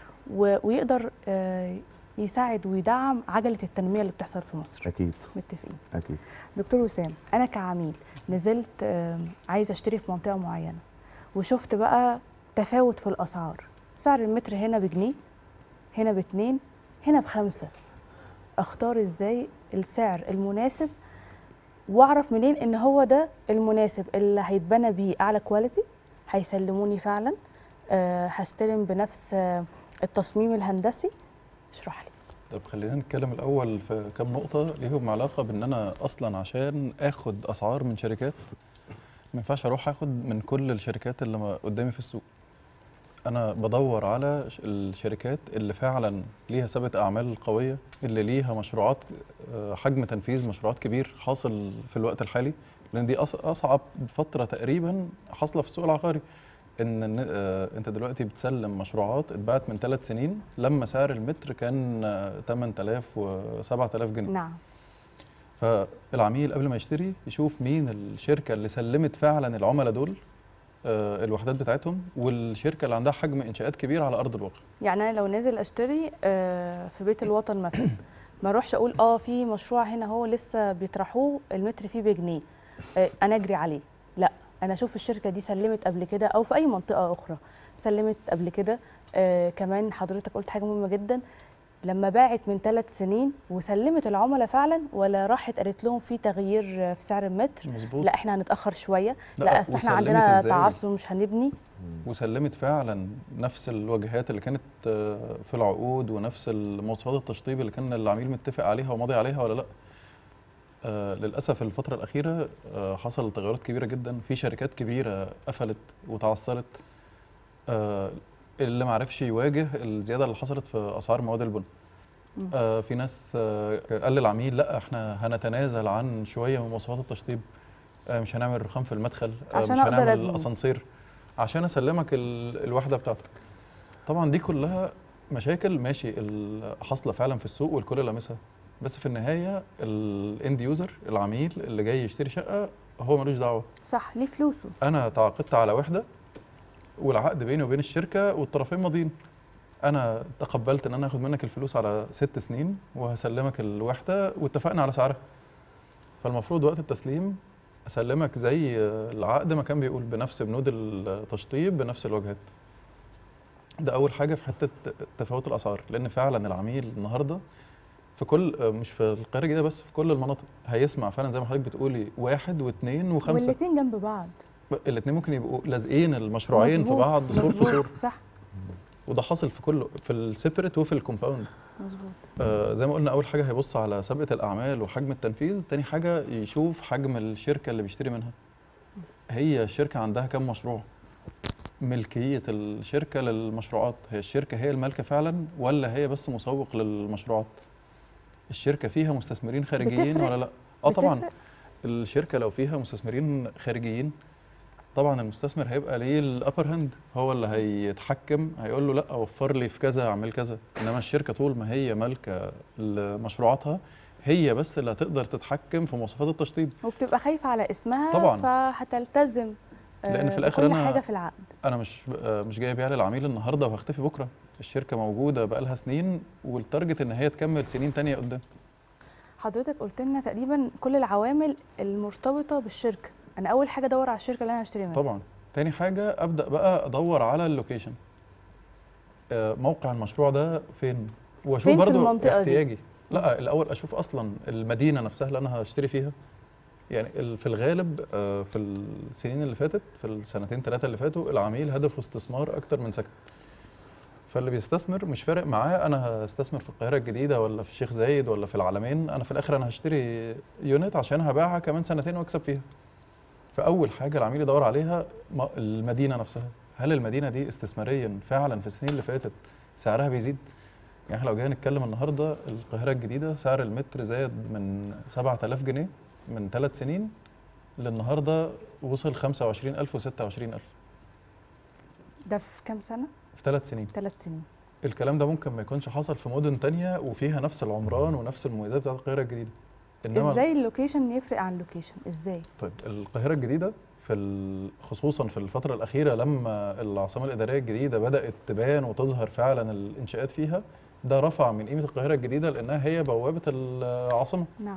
Speaker 2: و- ويقدر آه، يساعد ويدعم عجله التنميه اللي بتحصل في مصر
Speaker 4: اكيد
Speaker 2: متفقين
Speaker 4: اكيد
Speaker 2: دكتور وسام انا كعميل نزلت آه، عايزه اشتري في منطقه معينه وشفت بقى تفاوت في الاسعار سعر المتر هنا بجنيه هنا باتنين هنا بخمسه اختار ازاي السعر المناسب واعرف منين ان هو ده المناسب اللي هيتبنى بيه اعلى كواليتي هيسلموني فعلا آه، هستلم بنفس آه، التصميم الهندسي اشرح لي
Speaker 3: طب خلينا نتكلم الاول في كام نقطه ليهم علاقه بان انا اصلا عشان اخد اسعار من شركات ما ينفعش اروح اخد من كل الشركات اللي ما- قدامي في السوق انا بدور على ش- الشركات اللي فعلا ليها سابقه اعمال قويه اللي ليها مشروعات آه، حجم تنفيذ مشروعات كبير حاصل في الوقت الحالي لان دي أص- اصعب فتره تقريبا حاصله في السوق العقاري ان إن- آه، انت دلوقتي بتسلم مشروعات اتباعت من ثلاث سنين لما سعر المتر كان آه، 8000 و 7000 جنيه
Speaker 2: نعم
Speaker 3: فالعميل قبل ما يشتري يشوف مين الشركه اللي سلمت فعلا العملاء دول آه، الوحدات بتاعتهم والشركه اللي عندها حجم انشاءات كبير على ارض الواقع
Speaker 2: يعني انا لو نازل اشتري آه، في بيت الوطن مثلا ما اروحش اقول اه في مشروع هنا هو لسه بيطرحوه المتر فيه بجنيه آه، انا اجري عليه لا انا اشوف الشركه دي سلمت قبل كده او في اي منطقه اخرى سلمت قبل كده آه كمان حضرتك قلت حاجه مهمه جدا لما باعت من ثلاث سنين وسلمت العملاء فعلا ولا راحت قالت لهم في تغيير آه، في سعر المتر
Speaker 3: مظبوط
Speaker 2: لا احنا هنتاخر شويه
Speaker 3: لا،
Speaker 2: لا اصل احنا
Speaker 3: وسلمت
Speaker 2: عندنا
Speaker 3: إزاي؟
Speaker 2: تعثر مش هنبني
Speaker 3: وسلمت فعلا نفس الواجهات اللي كانت آه، في العقود ونفس المواصفات التشطيب اللي كان العميل متفق عليها وماضي عليها ولا لا آه للاسف الفتره الاخيره آه حصل تغيرات كبيره جدا في شركات كبيره قفلت وتعثرت آه اللي ما عرفش يواجه الزياده اللي حصلت في اسعار مواد البناء
Speaker 2: مم.
Speaker 3: آه في ناس آه قال للعميل لا احنا هنتنازل عن شويه من مواصفات التشطيب آه مش هنعمل رخام في المدخل آه
Speaker 2: عشان
Speaker 3: مش
Speaker 2: أقدر
Speaker 3: هنعمل
Speaker 2: أبني.
Speaker 3: اسانسير عشان اسلمك ال- الوحده بتاعتك طبعا دي كلها مشاكل ماشي ال- حاصله فعلا في السوق والكل لامسها بس في النهايه الاند يوزر العميل اللي جاي يشتري شقه هو ملوش دعوه
Speaker 2: صح ليه فلوسه
Speaker 3: انا تعاقدت على وحده والعقد بيني وبين الشركه والطرفين ماضيين انا تقبلت ان انا هاخد منك الفلوس على ست سنين وهسلمك الوحده واتفقنا على سعرها فالمفروض وقت التسليم اسلمك زي العقد ما كان بيقول بنفس بنود التشطيب بنفس الواجهات ده اول حاجه في حته تفاوت الاسعار لان فعلا العميل النهارده في كل مش في القاهره الجديده بس في كل المناطق هيسمع فعلا زي ما حضرتك بتقولي واحد واثنين وخمسه
Speaker 2: والاثنين جنب بعض
Speaker 3: الاثنين ممكن يبقوا لازقين المشروعين في
Speaker 2: مظبوط،
Speaker 3: بعض سور في
Speaker 2: مظبوط،
Speaker 3: سور
Speaker 2: صح
Speaker 3: وده حاصل في كله في السيبريت وفي الكومباوند
Speaker 2: مظبوط
Speaker 3: آه زي ما قلنا اول حاجه هيبص على سابقه الاعمال وحجم التنفيذ تاني حاجه يشوف حجم الشركه اللي بيشتري منها هي الشركه عندها كام مشروع ملكيه الشركه للمشروعات هي الشركه هي المالكه فعلا ولا هي بس مسوق للمشروعات الشركه فيها مستثمرين خارجيين
Speaker 2: بتفرق؟
Speaker 3: ولا لا اه طبعا
Speaker 2: بتفرق؟
Speaker 3: الشركه لو فيها مستثمرين خارجيين طبعا المستثمر هيبقى ليه الابر هاند هو اللي هيتحكم هيقول له لا وفر لي في كذا اعمل كذا انما الشركه طول ما هي مالكه لمشروعاتها هي بس اللي هتقدر تتحكم في مواصفات التشطيب
Speaker 2: وبتبقى خايفه على اسمها
Speaker 3: طبعاً.
Speaker 2: فهتلتزم آه،
Speaker 3: لأن في الآخر
Speaker 2: بكل
Speaker 3: أنا-
Speaker 2: حاجه في العقد
Speaker 3: انا مش آه، مش جاي ابيع للعميل النهارده وهختفي بكره الشركه موجوده بقالها سنين والتارجت ان هي تكمل سنين تانية قدام
Speaker 2: حضرتك قلت لنا تقريبا كل العوامل المرتبطه بالشركه انا اول حاجه ادور على الشركه اللي انا هشتري منها
Speaker 3: طبعا تاني حاجه ابدا بقى ادور على اللوكيشن آه، موقع المشروع ده فين واشوف
Speaker 2: فين في
Speaker 3: برضو
Speaker 2: المنطقة دي؟
Speaker 3: احتياجي لا الاول اشوف اصلا المدينه نفسها اللي انا هشتري فيها يعني ال- في الغالب آه، في السنين اللي فاتت في السنتين ثلاثه اللي فاتوا العميل هدفه استثمار اكتر من سكن فاللي بيستثمر مش فارق معاه انا هستثمر في القاهره الجديده ولا في الشيخ زايد ولا في العلمين انا في الاخر انا هشتري يونت عشان هبيعها كمان سنتين واكسب فيها فاول حاجه العميل يدور عليها م- المدينه نفسها هل المدينه دي استثماريا فعلا في السنين اللي فاتت سعرها بيزيد يعني احنا لو جينا نتكلم النهارده القاهره الجديده سعر المتر زاد من 7000 جنيه من ثلاث سنين للنهارده وصل 25000 و26000
Speaker 2: ده في كام سنه
Speaker 3: في ثلاث سنين
Speaker 2: ثلاث سنين
Speaker 3: الكلام ده ممكن ما يكونش حصل في مدن تانية وفيها نفس العمران ونفس المميزات بتاعت القاهره الجديده
Speaker 2: ازاي اللوكيشن يفرق عن اللوكيشن ازاي
Speaker 3: طيب القاهرة الجديدة في ال- خصوصا في الفترة الأخيرة لما العاصمة الإدارية الجديدة بدأت تبان وتظهر فعلا الإنشاءات فيها ده رفع من قيمة القاهرة الجديدة لأنها هي بوابة العاصمة
Speaker 2: نعم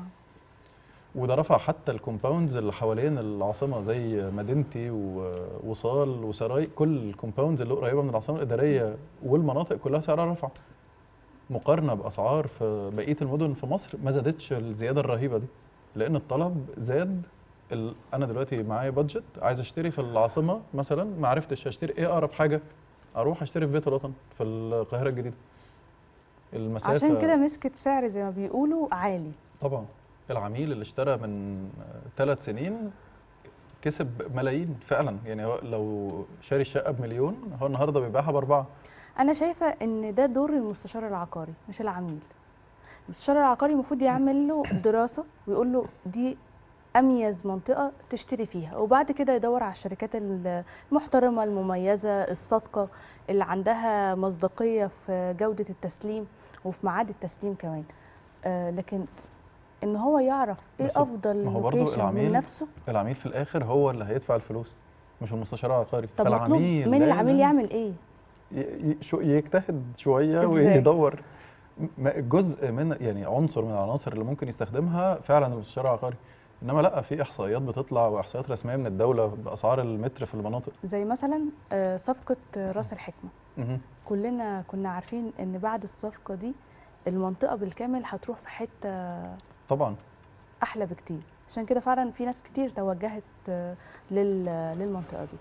Speaker 3: وده رفع حتى الكومباوندز اللي حوالين العاصمة زي مدينتي ووصال وسراي كل الكومباوندز اللي قريبة من العاصمة الإدارية والمناطق كلها سعرها رفع مقارنة بأسعار في بقية المدن في مصر ما زادتش الزيادة الرهيبة دي لأن الطلب زاد ال... أنا دلوقتي معايا بادجت عايز أشتري في العاصمة مثلا ما عرفتش أشتري إيه أقرب حاجة أروح أشتري في بيت الوطن في القاهرة الجديدة المسافة
Speaker 2: عشان كده مسكت سعر زي ما بيقولوا عالي
Speaker 3: طبعا العميل اللي اشترى من ثلاث سنين كسب ملايين فعلا يعني هو لو شاري الشقه بمليون هو النهارده بيبيعها باربعه
Speaker 2: انا شايفه ان ده دور المستشار العقاري مش العميل المستشار العقاري المفروض يعمل له دراسه ويقول له دي اميز منطقه تشتري فيها وبعد كده يدور على الشركات المحترمه المميزه الصادقه اللي عندها مصداقيه في جوده التسليم وفي ميعاد التسليم كمان آه لكن ان هو يعرف ايه
Speaker 3: بس
Speaker 2: افضل
Speaker 3: ما هو برضو
Speaker 2: لوكيشن من
Speaker 3: العميل
Speaker 2: نفسه
Speaker 3: العميل في الاخر هو اللي هيدفع الفلوس مش المستشار العقاري
Speaker 2: طب مطلوب
Speaker 3: فالعميل
Speaker 2: من العميل
Speaker 3: لازم
Speaker 2: يعمل ايه
Speaker 3: ي- ي- شو يجتهد شويه
Speaker 2: إزاي؟
Speaker 3: ويدور م- جزء من يعني عنصر من العناصر اللي ممكن يستخدمها فعلا المستشار العقاري انما لا في احصائيات بتطلع واحصائيات رسميه من الدوله باسعار المتر في المناطق
Speaker 2: زي مثلا آه، صفقه آه، راس الحكمه
Speaker 3: مهم.
Speaker 2: كلنا كنا عارفين ان بعد الصفقه دي المنطقه بالكامل هتروح في حته
Speaker 3: طبعا
Speaker 2: احلى بكتير عشان كده فعلا في ناس كتير توجهت آه، لل- للمنطقه دي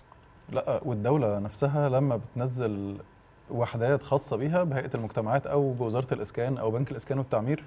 Speaker 3: لا والدولة نفسها لما بتنزل وحدات خاصة بيها بهيئة المجتمعات أو بوزارة الإسكان أو بنك الإسكان والتعمير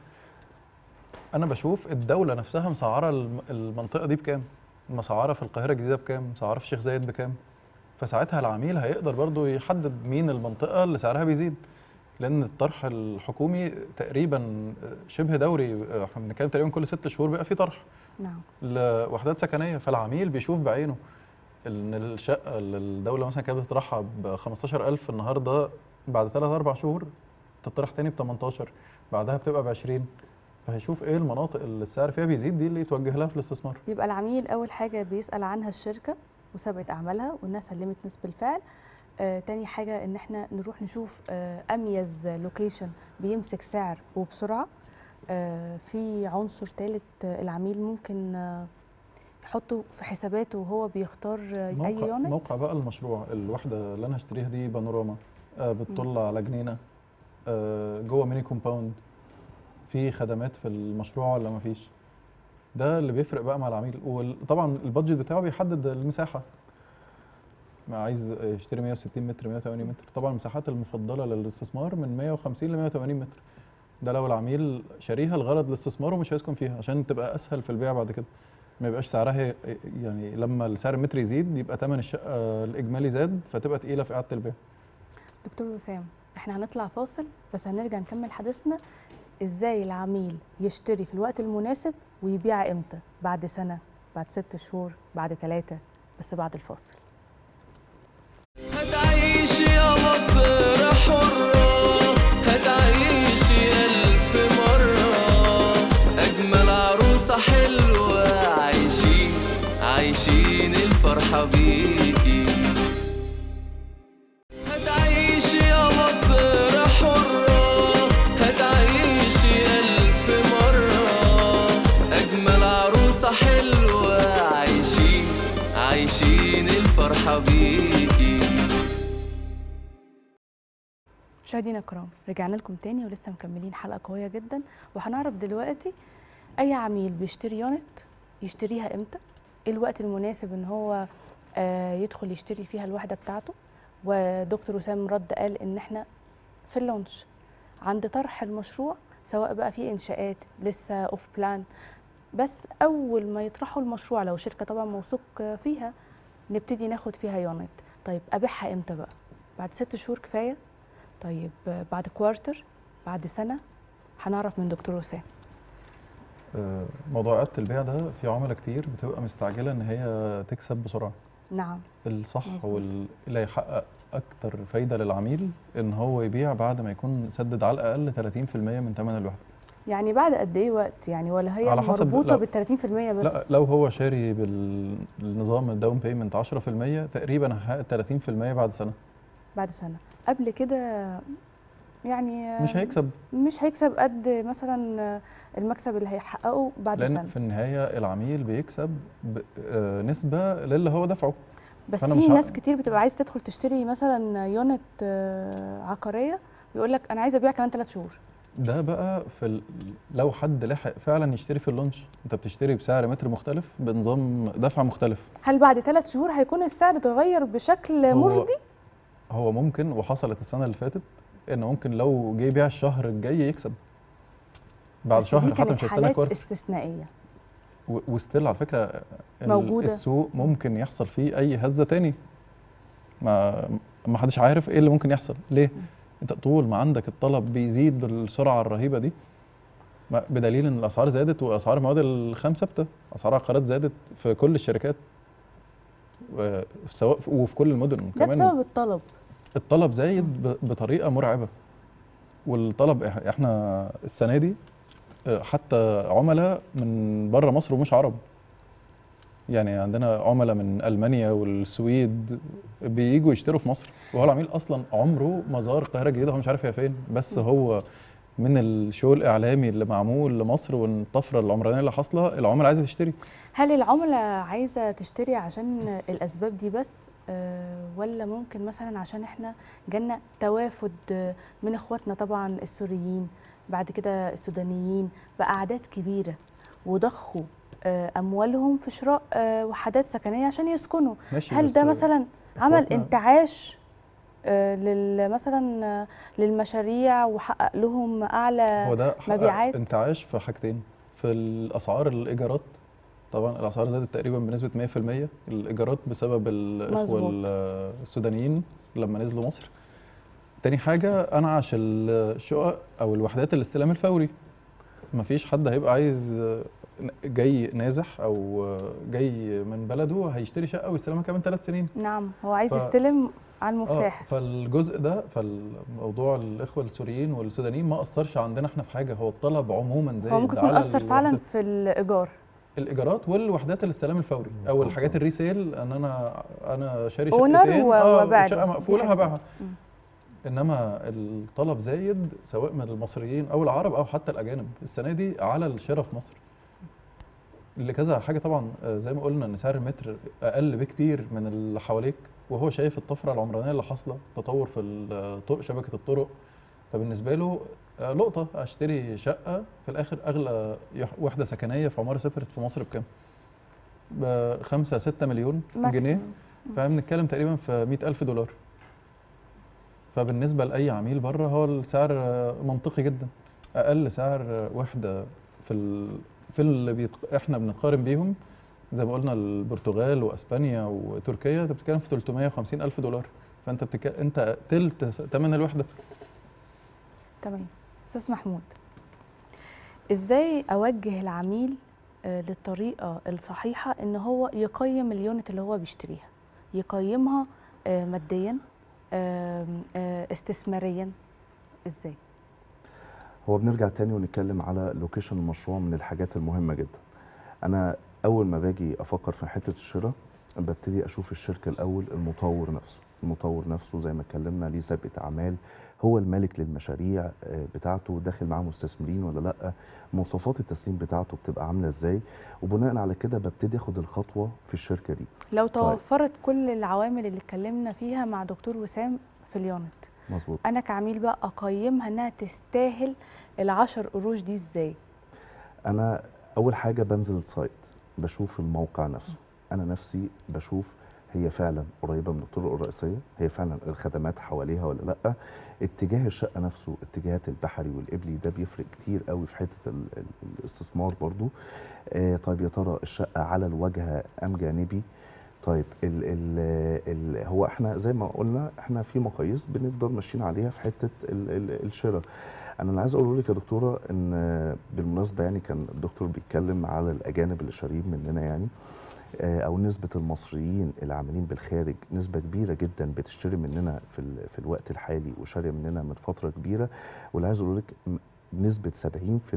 Speaker 3: أنا بشوف الدولة نفسها مسعرة الم- المنطقة دي بكام مسعرة في القاهرة الجديدة بكام مسعرة في الشيخ زايد بكام فساعتها العميل هيقدر برضو يحدد مين المنطقة اللي سعرها بيزيد لأن الطرح الحكومي تقريبا شبه دوري احنا بنتكلم تقريبا كل ست شهور بيبقى في طرح
Speaker 2: نعم
Speaker 3: لوحدات سكنيه فالعميل بيشوف بعينه ان الشقه اللي الدوله مثلا كانت بتطرحها ب 15000 النهارده بعد ثلاث اربع شهور تطرح تاني ب 18 بعدها بتبقى ب 20 فهيشوف ايه المناطق اللي السعر فيها بيزيد دي اللي يتوجه لها في الاستثمار
Speaker 2: يبقى العميل اول حاجه بيسال عنها الشركه وسابقه اعمالها والناس سلمت نسب بالفعل آه، تاني حاجه ان احنا نروح نشوف آه، اميز لوكيشن بيمسك سعر وبسرعه آه، في عنصر ثالث العميل ممكن آه، يحطه في حساباته وهو بيختار آه، اي
Speaker 3: موقع,
Speaker 2: يونت
Speaker 3: موقع بقى المشروع الوحده اللي انا هشتريها دي بانوراما آه بتطل على جنينه آه جوه ميني كومباوند في خدمات في المشروع ولا مفيش ده اللي بيفرق بقى مع العميل وطبعا البادجت بتاعه بيحدد المساحه ما عايز يشتري 160 متر 180 متر طبعا المساحات المفضله للاستثمار من 150 ل 180 متر ده لو العميل شاريها لغرض الاستثمار ومش هيسكن فيها عشان تبقى اسهل في البيع بعد كده ما يبقاش سعرها ي- يعني لما السعر المتر يزيد يبقى ثمن الشقه الاجمالي زاد فتبقى تقيله في اعاده البيع
Speaker 2: دكتور وسام احنا هنطلع فاصل بس هنرجع نكمل حديثنا ازاي العميل يشتري في الوقت المناسب ويبيع امتى بعد سنه بعد ست شهور بعد ثلاثه بس بعد الفاصل
Speaker 1: هتعيش يا مصر حرة هتعيش ألف مرة أجمل عروسة حلوة عايشين عايشين الفرحة بيكي هتعيش يا مصر حرة هتعيش ألف مرة أجمل عروسة حلوة عايشين عايشين الفرحة بيكي
Speaker 2: مشاهدينا الكرام رجعنا لكم تاني ولسه مكملين حلقه قويه جدا وهنعرف دلوقتي اي عميل بيشتري يونت يشتريها امتى ايه الوقت المناسب ان هو آه، يدخل يشتري فيها الوحده بتاعته ودكتور وسام رد قال ان احنا في اللونش عند طرح المشروع سواء بقى في انشاءات لسه اوف بلان بس اول ما يطرحوا المشروع لو شركه طبعا موثوق فيها نبتدي ناخد فيها يونت طيب ابيعها امتى بقى بعد ست شهور كفايه طيب آه، بعد كوارتر بعد سنه هنعرف من دكتور وسام
Speaker 3: آه، موضوع اعاده البيع ده في عملاء كتير بتبقى مستعجله ان هي تكسب بسرعه
Speaker 2: نعم
Speaker 3: الصح
Speaker 2: مظبوط.
Speaker 3: واللي هيحقق اكتر فايده للعميل ان هو يبيع بعد ما يكون سدد على الاقل 30% من ثمن الوحده
Speaker 2: يعني بعد قد ايه وقت يعني ولا هي
Speaker 3: على حسب
Speaker 2: مربوطه
Speaker 3: لو-
Speaker 2: بال 30% بس
Speaker 3: لا لو هو شاري بالنظام الداون بيمنت 10% تقريبا هيحقق 30% بعد سنه
Speaker 2: بعد سنه قبل كده يعني
Speaker 3: مش هيكسب
Speaker 2: مش هيكسب قد مثلا المكسب اللي هيحققه بعد
Speaker 3: لان
Speaker 2: سنه
Speaker 3: في النهايه العميل بيكسب ب- آه، نسبه للي هو دفعه
Speaker 2: بس
Speaker 3: فأنا
Speaker 2: في
Speaker 3: مش ه-
Speaker 2: ناس كتير بتبقى عايز تدخل تشتري مثلا يونت آه، عقاريه بيقول لك انا عايزه ابيع كمان ثلاث شهور
Speaker 3: ده بقى في ال... لو حد لحق فعلا يشتري في اللونش انت بتشتري بسعر متر مختلف بنظام دفع مختلف
Speaker 2: هل بعد ثلاث شهور هيكون السعر اتغير بشكل
Speaker 3: هو-
Speaker 2: مرضي
Speaker 3: هو ممكن وحصلت السنه اللي فاتت ان ممكن لو جه يبيع الشهر الجاي يكسب بعد
Speaker 2: بس
Speaker 3: شهر
Speaker 2: دي
Speaker 3: حتى
Speaker 2: كانت
Speaker 3: مش هيستنى
Speaker 2: حالات
Speaker 3: كوارتر
Speaker 2: استثنائيه
Speaker 3: و- وستيل على فكره ال-
Speaker 2: موجودة.
Speaker 3: السوق ممكن يحصل فيه اي هزه تاني ما ما حدش عارف ايه اللي ممكن يحصل ليه انت طول ما عندك الطلب بيزيد بالسرعه الرهيبه دي ما- بدليل ان الاسعار زادت واسعار المواد الخام ثابته اسعار العقارات زادت في كل الشركات و- سواء في- وفي كل المدن
Speaker 2: ده
Speaker 3: كمان
Speaker 2: بسبب الطلب
Speaker 3: الطلب زايد ب- بطريقه مرعبه والطلب إح- احنا السنه دي آه، حتى عملاء من بره مصر ومش عرب يعني عندنا عملاء من المانيا والسويد بييجوا يشتروا في مصر وهو العميل اصلا عمره ما زار القاهره الجديده هو مش عارف هي فين بس هو من الشو الاعلامي اللي معمول لمصر والطفره العمرانيه اللي حاصله العملاء عايزه تشتري
Speaker 2: هل العملاء عايزه تشتري عشان الاسباب دي بس آه، ولا ممكن مثلا عشان احنا جالنا توافد آه، من اخواتنا طبعا السوريين بعد كده السودانيين باعداد كبيره وضخوا آه، اموالهم في شراء آه، وحدات سكنيه عشان يسكنوا
Speaker 3: ماشي
Speaker 2: هل
Speaker 3: بس
Speaker 2: ده مثلا عمل
Speaker 3: إخواتنا-
Speaker 2: انتعاش آه، لل مثلا آه، للمشاريع وحقق لهم اعلى
Speaker 3: هو ده حقق
Speaker 2: مبيعات؟
Speaker 3: انتعاش في حاجتين في الاسعار الايجارات طبعا الاسعار زادت تقريبا بنسبه 100% الايجارات بسبب الاخوه
Speaker 2: مظبوط.
Speaker 3: ال- السودانيين لما نزلوا مصر تاني حاجه انعش الشقق او الوحدات الاستلام الفوري مفيش حد هيبقى عايز جاي نازح او جاي من بلده هيشتري شقه ويستلمها كمان ثلاث سنين
Speaker 2: نعم هو عايز
Speaker 3: ف-
Speaker 2: يستلم على المفتاح
Speaker 3: اه فالجزء ده فالموضوع الاخوه السوريين والسودانيين ما اثرش عندنا احنا في حاجه هو الطلب عموما زي
Speaker 2: هو ممكن يكون اثر فعلا في الايجار
Speaker 3: الايجارات والوحدات الاستلام الفوري او الحاجات الريسيل ان انا انا شاري
Speaker 2: Owner
Speaker 3: شقتين
Speaker 2: و-
Speaker 3: اه
Speaker 2: وباع
Speaker 3: شقه
Speaker 2: دي
Speaker 3: مقفوله
Speaker 2: حاجة
Speaker 3: هبيعها
Speaker 2: مم.
Speaker 3: انما الطلب زايد سواء من المصريين او العرب او حتى الاجانب السنه دي على الشراء في مصر لكذا حاجه طبعا آه، زي ما قلنا ان سعر المتر اقل بكتير من اللي حواليك وهو شايف الطفره العمرانيه اللي حاصله تطور في الطرق شبكه الطرق فبالنسبه له آه، لقطه اشتري شقه في الاخر اغلى يح- وحده سكنيه في عماره سافرت في مصر بكام؟ ب 5 6 مليون جنيه
Speaker 2: Maximum.
Speaker 3: فبنتكلم تقريبا في 100 ألف دولار فبالنسبة لأي عميل بره هو السعر آه، منطقي جدا أقل سعر آه، وحدة في ال... في اللي بيت... احنا بنقارن بيهم زي ما قلنا البرتغال واسبانيا وتركيا انت بتتكلم في 350 الف دولار فانت بتك... انت تلت ثمن الوحده
Speaker 2: تمام استاذ محمود ازاي اوجه العميل آه، للطريقه الصحيحه ان هو يقيم اليونت اللي هو بيشتريها يقيمها آه، ماديا آم، آه، استثماريا ازاي
Speaker 4: هو بنرجع تاني ونتكلم على لوكيشن المشروع من الحاجات المهمة جدا أنا أول ما باجي أفكر في حتة الشراء ببتدي أشوف الشركة الأول المطور نفسه المطور نفسه زي ما اتكلمنا ليه سابقة أعمال هو المالك للمشاريع آه، بتاعته داخل معاه مستثمرين ولا لأ مواصفات التسليم بتاعته بتبقى عاملة إزاي وبناء على كده ببتدي أخد الخطوة في الشركة دي
Speaker 2: لو توفرت كل العوامل اللي اتكلمنا فيها مع دكتور وسام في اليونت
Speaker 4: مظبوط
Speaker 2: انا كعميل بقى اقيمها انها تستاهل العشر قروش دي ازاي
Speaker 4: انا اول حاجه بنزل السايت بشوف الموقع نفسه انا نفسي بشوف هي فعلا قريبه من الطرق الرئيسيه هي فعلا الخدمات حواليها ولا لا اتجاه الشقه نفسه اتجاهات البحري والقبلي ده بيفرق كتير قوي في حته ال- ال- الاستثمار برضو آه طيب يا ترى الشقه على الواجهه ام جانبي طيب ال ال ال هو احنا زي ما قلنا احنا في مقاييس بنفضل ماشيين عليها في حته ال ال الشراء انا اللي عايز اقوله لك يا دكتوره ان بالمناسبه يعني كان الدكتور بيتكلم على الاجانب اللي شارين مننا يعني آه، او نسبه المصريين اللي عاملين بالخارج نسبه كبيره جدا بتشتري مننا في ال- في الوقت الحالي وشاريه مننا من فتره كبيره واللي عايز اقول لك م- نسبه 70%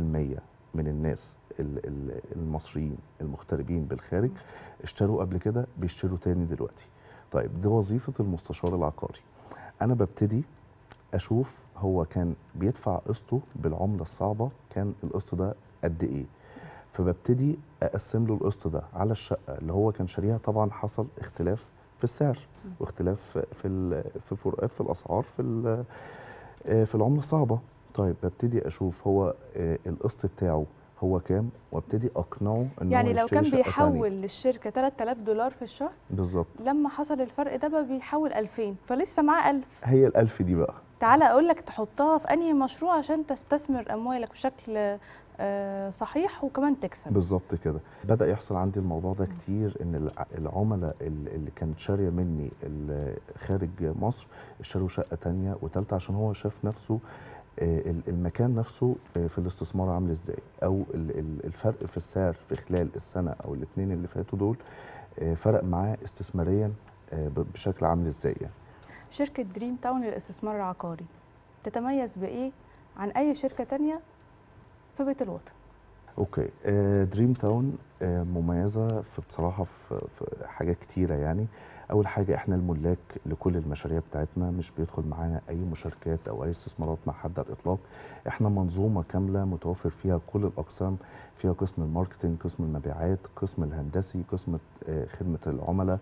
Speaker 4: من الناس ال- ال- المصريين المغتربين بالخارج اشتروا قبل كده بيشتروا تاني دلوقتي طيب دي وظيفه المستشار العقاري انا ببتدي اشوف هو كان بيدفع قسطه بالعمله الصعبه كان القسط ده قد ايه فببتدي اقسم له القسط ده على الشقه اللي هو كان شاريها طبعا حصل اختلاف في السعر واختلاف في ال- في فروقات في الاسعار في ال- آه، في العمله الصعبه طيب ببتدي اشوف هو آه، القسط بتاعه هو كام وابتدي اقنعه ان
Speaker 2: يعني
Speaker 4: هو
Speaker 2: لو
Speaker 4: يشتري
Speaker 2: كان
Speaker 4: شقة تانية.
Speaker 2: بيحول للشركه 3000 دولار في الشهر
Speaker 4: بالظبط
Speaker 2: لما حصل الفرق ده بقى بيحول 2000 فلسه معاه 1000
Speaker 4: هي الألف دي بقى
Speaker 2: تعالى اقول لك تحطها في انهي مشروع عشان تستثمر اموالك بشكل آه، صحيح وكمان تكسب
Speaker 4: بالظبط كده بدا يحصل عندي الموضوع ده كتير ان الع- العملاء ال- اللي كانت شاريه مني ال- خارج مصر اشتروا شقه تانية وتالتة عشان هو شاف نفسه آه، ال- المكان نفسه آه، في الاستثمار عامل ازاي او ال- ال- الفرق في السعر في خلال السنه او الاثنين اللي فاتوا دول آه، فرق معاه استثماريا آه، ب- بشكل عامل ازاي يعني
Speaker 2: شركه دريم تاون للاستثمار العقاري تتميز بايه عن اي شركه تانية في بيت الوطن
Speaker 4: اوكي آه دريم تاون آه مميزه في بصراحه في, في حاجات كتيره يعني اول حاجه احنا الملاك لكل المشاريع بتاعتنا مش بيدخل معانا اي مشاركات او اي استثمارات مع حد على الاطلاق احنا منظومه كامله متوفر فيها كل الاقسام فيها قسم الماركتنج قسم المبيعات قسم الهندسي قسم آه خدمه العملاء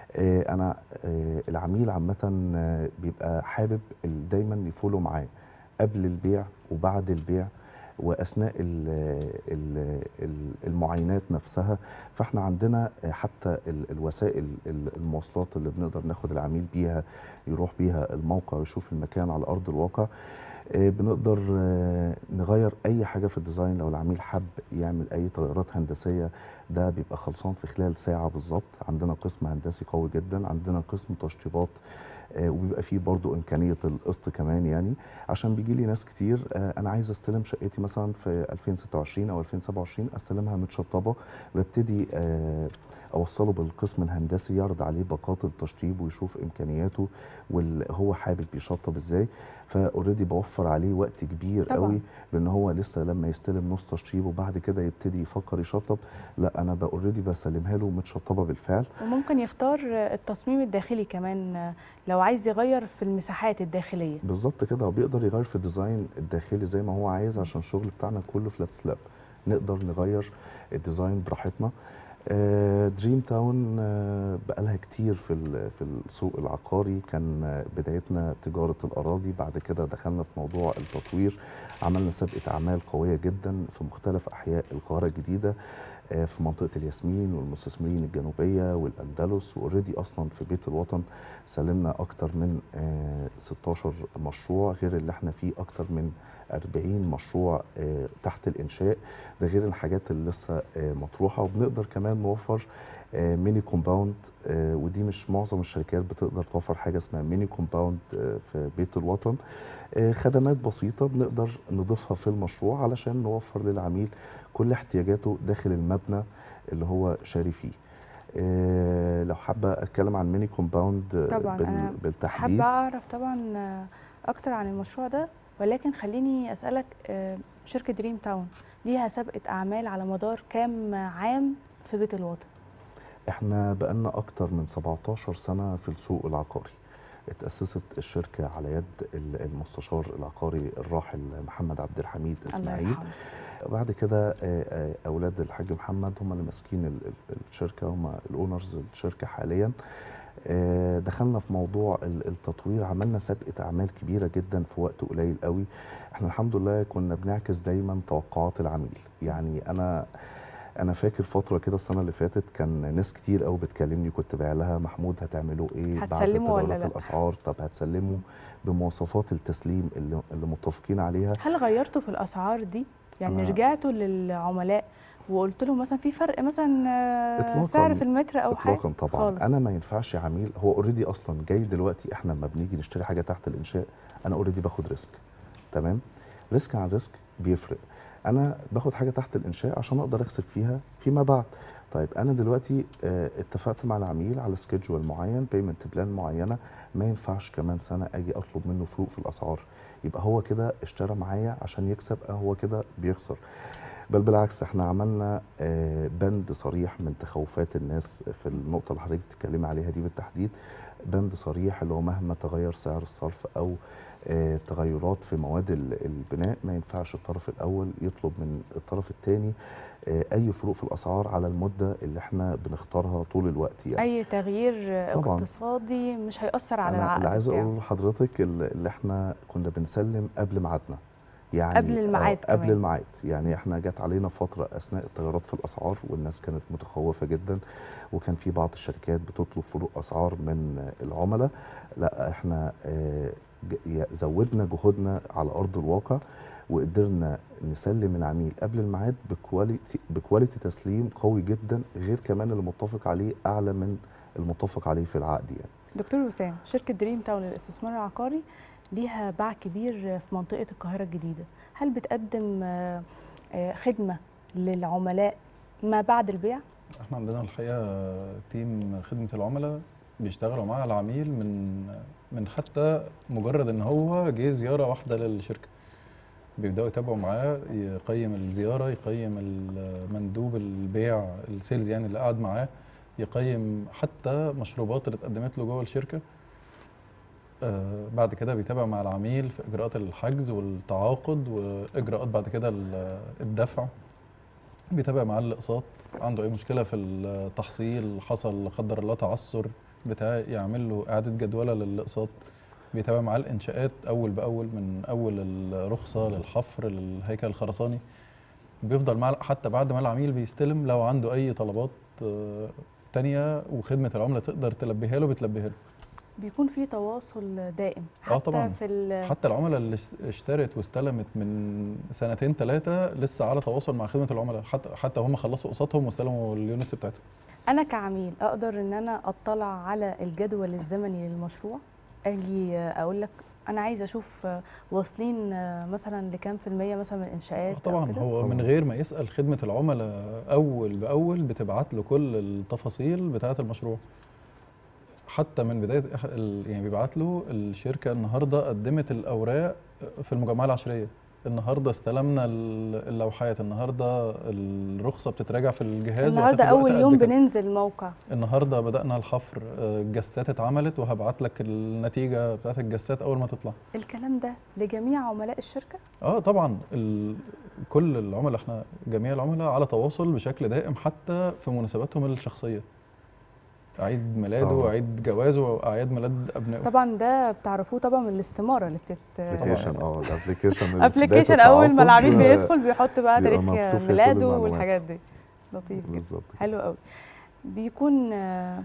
Speaker 4: آه انا آه العميل عامه آه بيبقى حابب ال- دايما يفولو معاه قبل البيع وبعد البيع واثناء ال- ال- ال- المعاينات نفسها فاحنا عندنا حتى ال- الوسائل ال- المواصلات اللي بنقدر ناخد العميل بيها يروح بيها الموقع ويشوف المكان على ارض الواقع آه، بنقدر آه، نغير اي حاجه في الديزاين لو العميل حب يعمل اي تغيرات هندسيه ده بيبقى خلصان في خلال ساعه بالظبط عندنا قسم هندسي قوي جدا عندنا قسم تشطيبات آه، وبيبقى فيه برضو امكانيه القسط كمان يعني عشان بيجي لي ناس كتير آه، انا عايز استلم شقتي مثلا في 2026 او 2027 استلمها متشطبه ببتدي آه، اوصله بالقسم الهندسي يعرض عليه باقات التشطيب ويشوف امكانياته وهو حابب يشطب ازاي فاوريدي بوفر عليه وقت كبير
Speaker 2: طبعاً.
Speaker 4: قوي لان هو لسه لما يستلم نص تشطيب وبعد كده يبتدي يفكر يشطب لا انا اوريدي بسلمها له متشطبه بالفعل
Speaker 2: وممكن يختار التصميم الداخلي كمان لو عايز يغير في المساحات الداخليه
Speaker 4: بالظبط كده هو بيقدر يغير في الديزاين الداخلي زي ما هو عايز عشان الشغل بتاعنا كله فلات سلاب نقدر نغير الديزاين براحتنا آه، دريم تاون آه، بقالها كتير في ال- في السوق العقاري كان آه، بدايتنا تجاره الاراضي بعد كده دخلنا في موضوع التطوير عملنا سابقه اعمال قويه جدا في مختلف احياء القاهره الجديده آه، في منطقه الياسمين والمستثمرين الجنوبيه والاندلس واوريدي اصلا في بيت الوطن سلمنا اكتر من آه، 16 مشروع غير اللي احنا فيه اكتر من 40 مشروع آه، تحت الانشاء ده غير الحاجات اللي لسه آه، مطروحه وبنقدر كمان نوفر آه، ميني كومباوند آه، ودي مش معظم الشركات بتقدر توفر حاجه اسمها ميني كومباوند آه، في بيت الوطن آه، خدمات بسيطه بنقدر نضيفها في المشروع علشان نوفر للعميل كل احتياجاته داخل المبنى اللي هو شاري فيه آه، لو حابه اتكلم عن ميني كومباوند آه،
Speaker 2: طبعاً،
Speaker 4: بال-
Speaker 2: أنا
Speaker 4: بالتحديد
Speaker 2: حابه اعرف طبعا آه، اكتر عن المشروع ده ولكن خليني اسالك آه، شركه دريم تاون ليها سابقه اعمال على مدار كام عام في بيت الوطن
Speaker 4: احنا بقالنا اكتر من 17 سنه في السوق العقاري اتأسست الشركة على يد ال- المستشار العقاري الراحل محمد عبد الحميد
Speaker 2: الله
Speaker 4: اسماعيل
Speaker 2: يرحمه
Speaker 4: بعد كده آه، آه، اولاد الحاج محمد هم اللي ماسكين ال- ال- الشركه هم الاونرز الشركه حاليا آه، دخلنا في موضوع ال- التطوير عملنا سابقه اعمال كبيره جدا في وقت قليل قوي احنا الحمد لله كنا بنعكس دايما توقعات العميل يعني انا انا فاكر فتره كده السنه اللي فاتت كان ناس كتير قوي بتكلمني كنت بايع لها محمود هتعملوا ايه
Speaker 2: هتسلموا ولا
Speaker 4: تغيرات
Speaker 2: لأ؟
Speaker 4: الاسعار طب هتسلموا بمواصفات التسليم اللي, اللي متفقين عليها
Speaker 2: هل غيرتوا في الاسعار دي يعني
Speaker 4: أنا-
Speaker 2: رجعتوا للعملاء وقلت لهم مثلا في فرق مثلا آه،
Speaker 4: إطلاقاً.
Speaker 2: سعر في المتر او حاجه
Speaker 4: اطلاقا طبعا
Speaker 2: خالص.
Speaker 4: انا ما ينفعش عميل هو اوريدي اصلا جاي دلوقتي احنا لما بنيجي نشتري حاجه تحت الانشاء انا اوريدي باخد ريسك تمام ريسك عن ريسك بيفرق انا باخد حاجه تحت الانشاء عشان اقدر اكسب فيها فيما بعد طيب انا دلوقتي آه، اتفقت مع العميل على سكيدجول معين بيمنت بلان معينه ما ينفعش كمان سنه اجي اطلب منه فروق في الاسعار يبقى هو كده اشترى معايا عشان يكسب أه هو كده بيخسر بل بالعكس احنا عملنا آه، بند صريح من تخوفات الناس في النقطه اللي حضرتك بتتكلمي عليها دي بالتحديد بند صريح اللي هو مهما تغير سعر الصرف او آه، تغيرات في مواد ال- البناء ما ينفعش الطرف الاول يطلب من الطرف الثاني اي فروق في الاسعار على المده اللي احنا بنختارها طول الوقت يعني
Speaker 2: اي تغيير آه،
Speaker 4: طبعاً.
Speaker 2: اقتصادي مش هيأثر على
Speaker 4: انا
Speaker 2: العقد
Speaker 4: اللي عايز
Speaker 2: بتاعه.
Speaker 4: اقوله لحضرتك ال- اللي احنا كنا بنسلم قبل ميعادنا يعني
Speaker 2: قبل الميعاد
Speaker 4: آه، قبل
Speaker 2: كمان.
Speaker 4: الميعاد يعني احنا جت علينا فتره اثناء التغيرات في الاسعار والناس كانت متخوفه جدا وكان في بعض الشركات بتطلب فروق اسعار من العملاء لا احنا آه، ج- يا- زودنا جهودنا على ارض الواقع وقدرنا نسلم العميل قبل الميعاد بكواليتي بكواليتي تسليم قوي جدا غير كمان اللي متفق عليه اعلى من المتفق عليه في العقد يعني
Speaker 2: دكتور وسام شركة دريم تاون للاستثمار العقاري ليها باع كبير في منطقة القاهرة الجديدة هل بتقدم آه، آه، خدمة للعملاء ما بعد البيع؟
Speaker 3: احنا عندنا الحقيقه تيم خدمه العملاء بيشتغلوا مع العميل من من حتى مجرد ان هو جه زياره واحده للشركه بيبداوا يتابعوا معاه يقيم الزياره يقيم مندوب البيع السيلز يعني اللي قاعد معاه يقيم حتى مشروبات اللي اتقدمت له جوه الشركه آه بعد كده بيتابع مع العميل في اجراءات الحجز والتعاقد واجراءات بعد كده ال- الدفع بيتابع معاه الاقساط عنده اي مشكله في التحصيل حصل لا قدر الله تعثر بتاع يعمل له اعاده جدوله للاقساط بيتابع معاه الانشاءات اول باول من اول الرخصه للحفر للهيكل الخرساني بيفضل معاه حتى بعد ما العميل بيستلم لو عنده اي طلبات آه، تانية وخدمه العملاء تقدر تلبيها له بتلبيها له
Speaker 2: بيكون في تواصل دائم حتى
Speaker 3: آه طبعاً.
Speaker 2: في ال-
Speaker 3: حتى العملاء اللي اس- اشترت واستلمت من سنتين ثلاثه لسه على تواصل مع خدمه العملاء حتى حتى هم خلصوا قسطهم واستلموا اليونتس بتاعتهم
Speaker 2: انا كعميل اقدر ان انا اطلع على الجدول الزمني للمشروع اجي اقول لك انا عايزه اشوف واصلين مثلا لكام في الميه مثلا من الانشاءات
Speaker 3: آه
Speaker 2: أو
Speaker 3: طبعا
Speaker 2: كده؟
Speaker 3: هو من
Speaker 4: طبعاً.
Speaker 3: غير ما يسال خدمه العملاء اول باول بتبعت له كل التفاصيل بتاعه المشروع حتى من بدايه إح- ال- يعني بيبعت له الشركه النهارده قدمت الاوراق في المجمعه العشريه النهارده استلمنا ال- اللوحات النهارده الرخصه بتتراجع في الجهاز
Speaker 2: النهارده
Speaker 3: وهتاخد وقت
Speaker 2: اول
Speaker 3: قد
Speaker 2: يوم
Speaker 3: كده.
Speaker 2: بننزل الموقع
Speaker 3: النهارده بدانا الحفر آه، الجسات اتعملت وهبعت لك النتيجه بتاعت الجسات اول ما تطلع
Speaker 2: الكلام ده لجميع عملاء الشركه
Speaker 3: اه طبعا ال... كل العملاء احنا جميع العملاء على تواصل بشكل دائم حتى في مناسباتهم الشخصيه عيد ميلاده
Speaker 4: آه.
Speaker 3: وعيد جوازه واعياد ميلاد ابنائه
Speaker 2: طبعا ده بتعرفوه طبعا من الاستماره اللي بتت
Speaker 4: ابلكيشن اه الابلكيشن
Speaker 2: ابلكيشن اول ما العميل بيدخل بيحط بقى
Speaker 4: بيبقى
Speaker 2: تاريخ
Speaker 4: مكتوب فيه كل
Speaker 2: ميلاده
Speaker 4: المعلومات.
Speaker 2: والحاجات دي لطيف جدا
Speaker 4: بالظبط
Speaker 2: حلو قوي بيكون آه،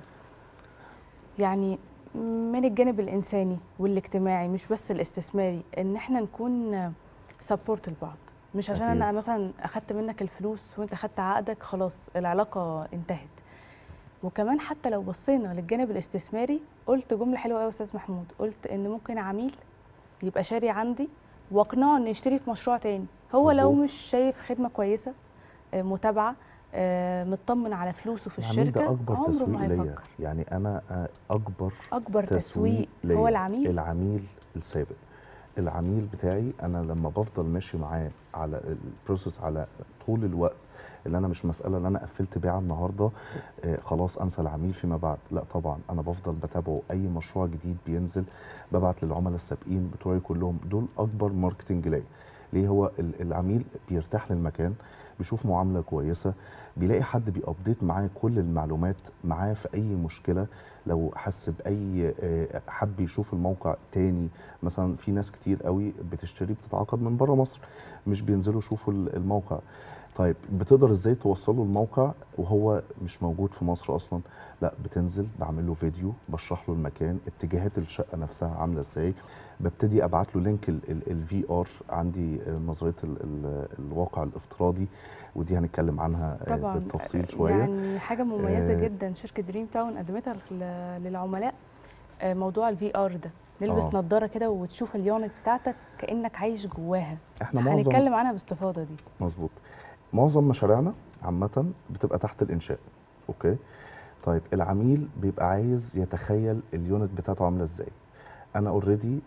Speaker 2: يعني من الجانب الانساني والاجتماعي مش بس الاستثماري ان احنا نكون سبورت لبعض مش عشان انا
Speaker 4: أكيد.
Speaker 2: مثلا اخدت منك الفلوس وانت اخدت عقدك خلاص العلاقه انتهت وكمان حتى لو بصينا للجانب الاستثماري قلت جمله حلوه قوي يا استاذ محمود قلت ان ممكن عميل يبقى شاري عندي واقنعه انه يشتري في مشروع تاني هو لو
Speaker 4: مظبوط.
Speaker 2: مش شايف خدمه كويسه آه، متابعه آه، مطمن على فلوسه في
Speaker 4: العميل
Speaker 2: الشركه
Speaker 4: ده اكبر
Speaker 2: عمره
Speaker 4: تسويق
Speaker 2: ما
Speaker 4: ليا
Speaker 2: هيفكر
Speaker 4: يعني انا آه، اكبر
Speaker 2: اكبر تسويق
Speaker 4: ليا.
Speaker 2: هو العميل
Speaker 4: العميل السابق العميل بتاعي انا لما بفضل ماشي معاه على البروسيس على طول الوقت اللي انا مش مساله ان انا قفلت بيعه النهارده آه خلاص انسى العميل فيما بعد لا طبعا انا بفضل بتابعه اي مشروع جديد بينزل ببعت للعملاء السابقين بتوعي كلهم دول اكبر ماركتنج ليا ليه هو ال- العميل بيرتاح للمكان بيشوف معامله كويسه بيلاقي حد بيابديت معاه كل المعلومات معاه في اي مشكله لو حس باي آه، حب يشوف الموقع تاني مثلا في ناس كتير قوي بتشتري بتتعاقد من بره مصر مش بينزلوا يشوفوا ال- الموقع طيب بتقدر ازاي توصله الموقع وهو مش موجود في مصر اصلا لا بتنزل بعمل له فيديو بشرح له المكان اتجاهات الشقه نفسها عامله ازاي ببتدي ابعت له لينك الفي ار عندي آه، نظريه ال- ال- الواقع الافتراضي ودي هنتكلم عنها آه،
Speaker 2: طبعا
Speaker 4: بالتفصيل شويه
Speaker 2: يعني حاجه مميزه
Speaker 4: آه.
Speaker 2: جدا شركه دريم تاون قدمتها لل- للعملاء آه، موضوع الفي ار ده نلبس
Speaker 4: آه.
Speaker 2: نظاره كده وتشوف اليونت بتاعتك كانك عايش جواها
Speaker 4: احنا معظم
Speaker 2: هنتكلم عنها باستفاضه دي
Speaker 4: مظبوط معظم مشاريعنا عامة بتبقى تحت الإنشاء أوكي طيب العميل بيبقى عايز يتخيل اليونت بتاعته عاملة إزاي أنا أوريدي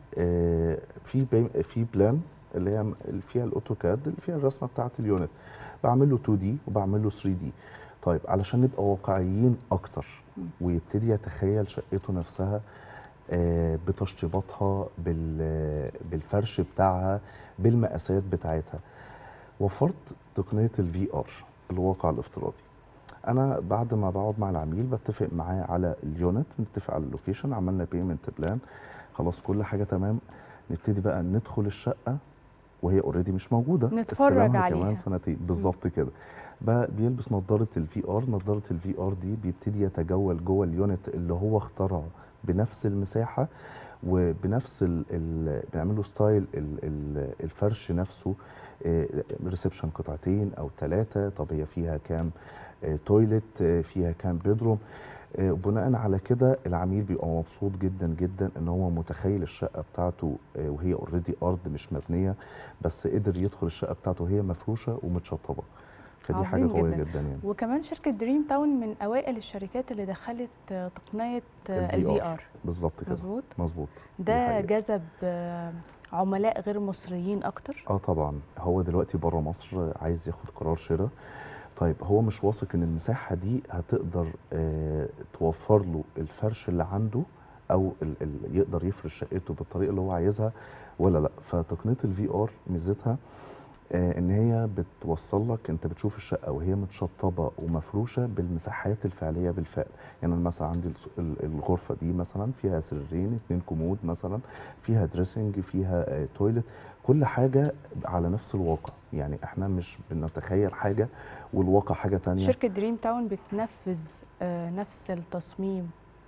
Speaker 4: في بي- في بلان اللي هي اللي فيها الأوتوكاد اللي فيها الرسمة بتاعت اليونت بعمل له 2 دي وبعمل له 3 دي طيب علشان نبقى واقعيين أكتر ويبتدي يتخيل شقته نفسها آه، بتشطيباتها بال- بالفرش بتاعها بالمقاسات بتاعتها وفرت تقنيه الفي ار الواقع الافتراضي انا بعد ما بقعد مع العميل بتفق معاه على اليونت نتفق على اللوكيشن عملنا بيمنت بلان خلاص كل حاجه تمام نبتدي بقى ندخل الشقه وهي اوريدي مش موجوده
Speaker 2: نتفرج
Speaker 4: استلامها
Speaker 2: عليها.
Speaker 4: كمان سنتين بالظبط كده بقى بيلبس نظاره الفي ار نظاره الفي ار دي بيبتدي يتجول جوه اليونت اللي هو اختارها بنفس المساحه وبنفس ال ال بنعمل له ستايل ال ال الفرش نفسه ريسبشن قطعتين او ثلاثه طب هي فيها كام آه، تويلت آه، فيها كام بيدروم آه، بناء على كده العميل بيبقى مبسوط جدا جدا ان هو متخيل الشقه بتاعته آه، وهي اوريدي ارض مش مبنيه بس قدر يدخل الشقه بتاعته وهي مفروشه ومتشطبه فدي حاجه
Speaker 2: عظيم
Speaker 4: قويه
Speaker 2: جداً.
Speaker 4: جدا يعني
Speaker 2: وكمان شركه دريم تاون من اوائل الشركات اللي دخلت آه، تقنيه
Speaker 4: ال
Speaker 2: الفي
Speaker 4: VR.
Speaker 2: ار
Speaker 4: بالظبط كده
Speaker 2: مظبوط
Speaker 4: مظبوط دي
Speaker 2: ده
Speaker 4: حقيقة.
Speaker 2: جذب آه، عملاء غير مصريين اكتر
Speaker 4: اه طبعا هو دلوقتي بره مصر عايز ياخد قرار شراء طيب هو مش واثق ان المساحه دي هتقدر آه توفر له الفرش اللي عنده او ال ال يقدر يفرش شقته بالطريقه اللي هو عايزها ولا لا فتقنيه الفي ار ميزتها آه ان هي بتوصل لك انت بتشوف الشقه وهي متشطبه ومفروشه بالمساحات الفعليه بالفعل يعني أنا مثلا عندي الس- ال- الغرفه دي مثلا فيها سريرين اتنين كومود مثلا فيها دريسنج فيها آه تويلت كل حاجه على نفس الواقع يعني احنا مش بنتخيل حاجه والواقع حاجه تانية
Speaker 2: شركه دريم تاون بتنفذ آه، نفس التصميم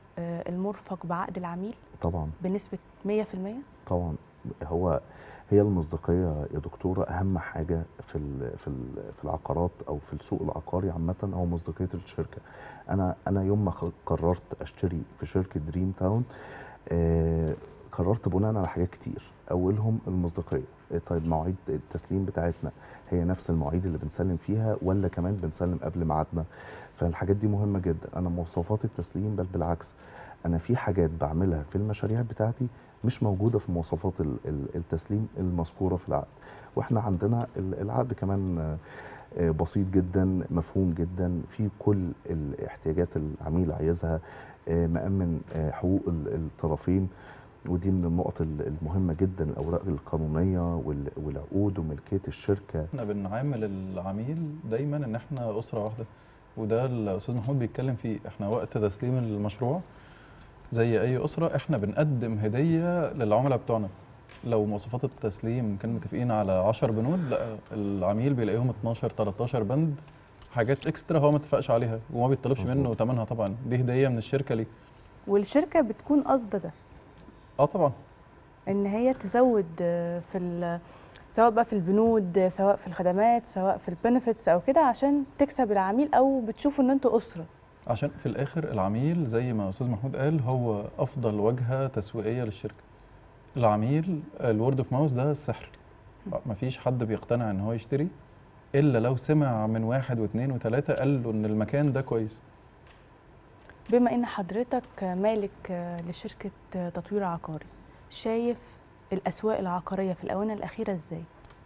Speaker 2: آه، المرفق بعقد العميل
Speaker 4: طبعا
Speaker 2: بنسبه 100%
Speaker 4: طبعا هو هي المصداقيه يا دكتوره اهم حاجه في ال في ال في العقارات او في السوق العقاري عامه هو مصداقيه الشركه انا انا يوم ما خ- قررت اشتري في شركه دريم تاون آه قررت بناء على حاجات كتير اولهم المصداقيه آه، طيب مواعيد التسليم بتاعتنا هي نفس المواعيد اللي بنسلم فيها ولا كمان بنسلم قبل ميعادنا فالحاجات دي مهمه جدا انا مواصفات التسليم بل بالعكس انا في حاجات بعملها في المشاريع بتاعتي مش موجوده في مواصفات ال- ال- التسليم المذكوره في العقد واحنا عندنا ال- العقد كمان آه، آه، بسيط جدا مفهوم جدا في كل الاحتياجات العميل عايزها آه، مأمن آه، حقوق ال- الطرفين ودي من النقط ال- المهمه جدا الاوراق القانونيه وال- والعقود وملكيه الشركه
Speaker 3: احنا بنعامل العميل دايما ان احنا اسره واحده وده الاستاذ محمود بيتكلم فيه احنا وقت تسليم المشروع زي اي اسره احنا بنقدم هديه للعملاء بتوعنا لو مواصفات التسليم كانوا متفقين على 10 بنود لا العميل بيلاقيهم 12 13 بند حاجات اكسترا هو ما اتفقش عليها وما بيطلبش
Speaker 4: مظبوط.
Speaker 3: منه ثمنها طبعا دي هديه من الشركه ليه
Speaker 2: والشركه بتكون قاصده ده
Speaker 3: اه طبعا
Speaker 2: ان هي تزود آه، في ال- سواء بقى في البنود آه، سواء في الخدمات سواء في البنفيتس او كده عشان تكسب العميل او بتشوفوا ان انتوا اسره
Speaker 3: عشان في الاخر العميل زي ما استاذ محمود قال هو افضل واجهه تسويقيه للشركه العميل الورد اوف ماوس ده السحر مفيش حد بيقتنع ان هو يشتري الا لو سمع من واحد واثنين وثلاثه قال له ان المكان ده كويس
Speaker 2: بما ان حضرتك مالك آه، لشركه آه، تطوير عقاري شايف الاسواق العقاريه في الاونه الاخيره ازاي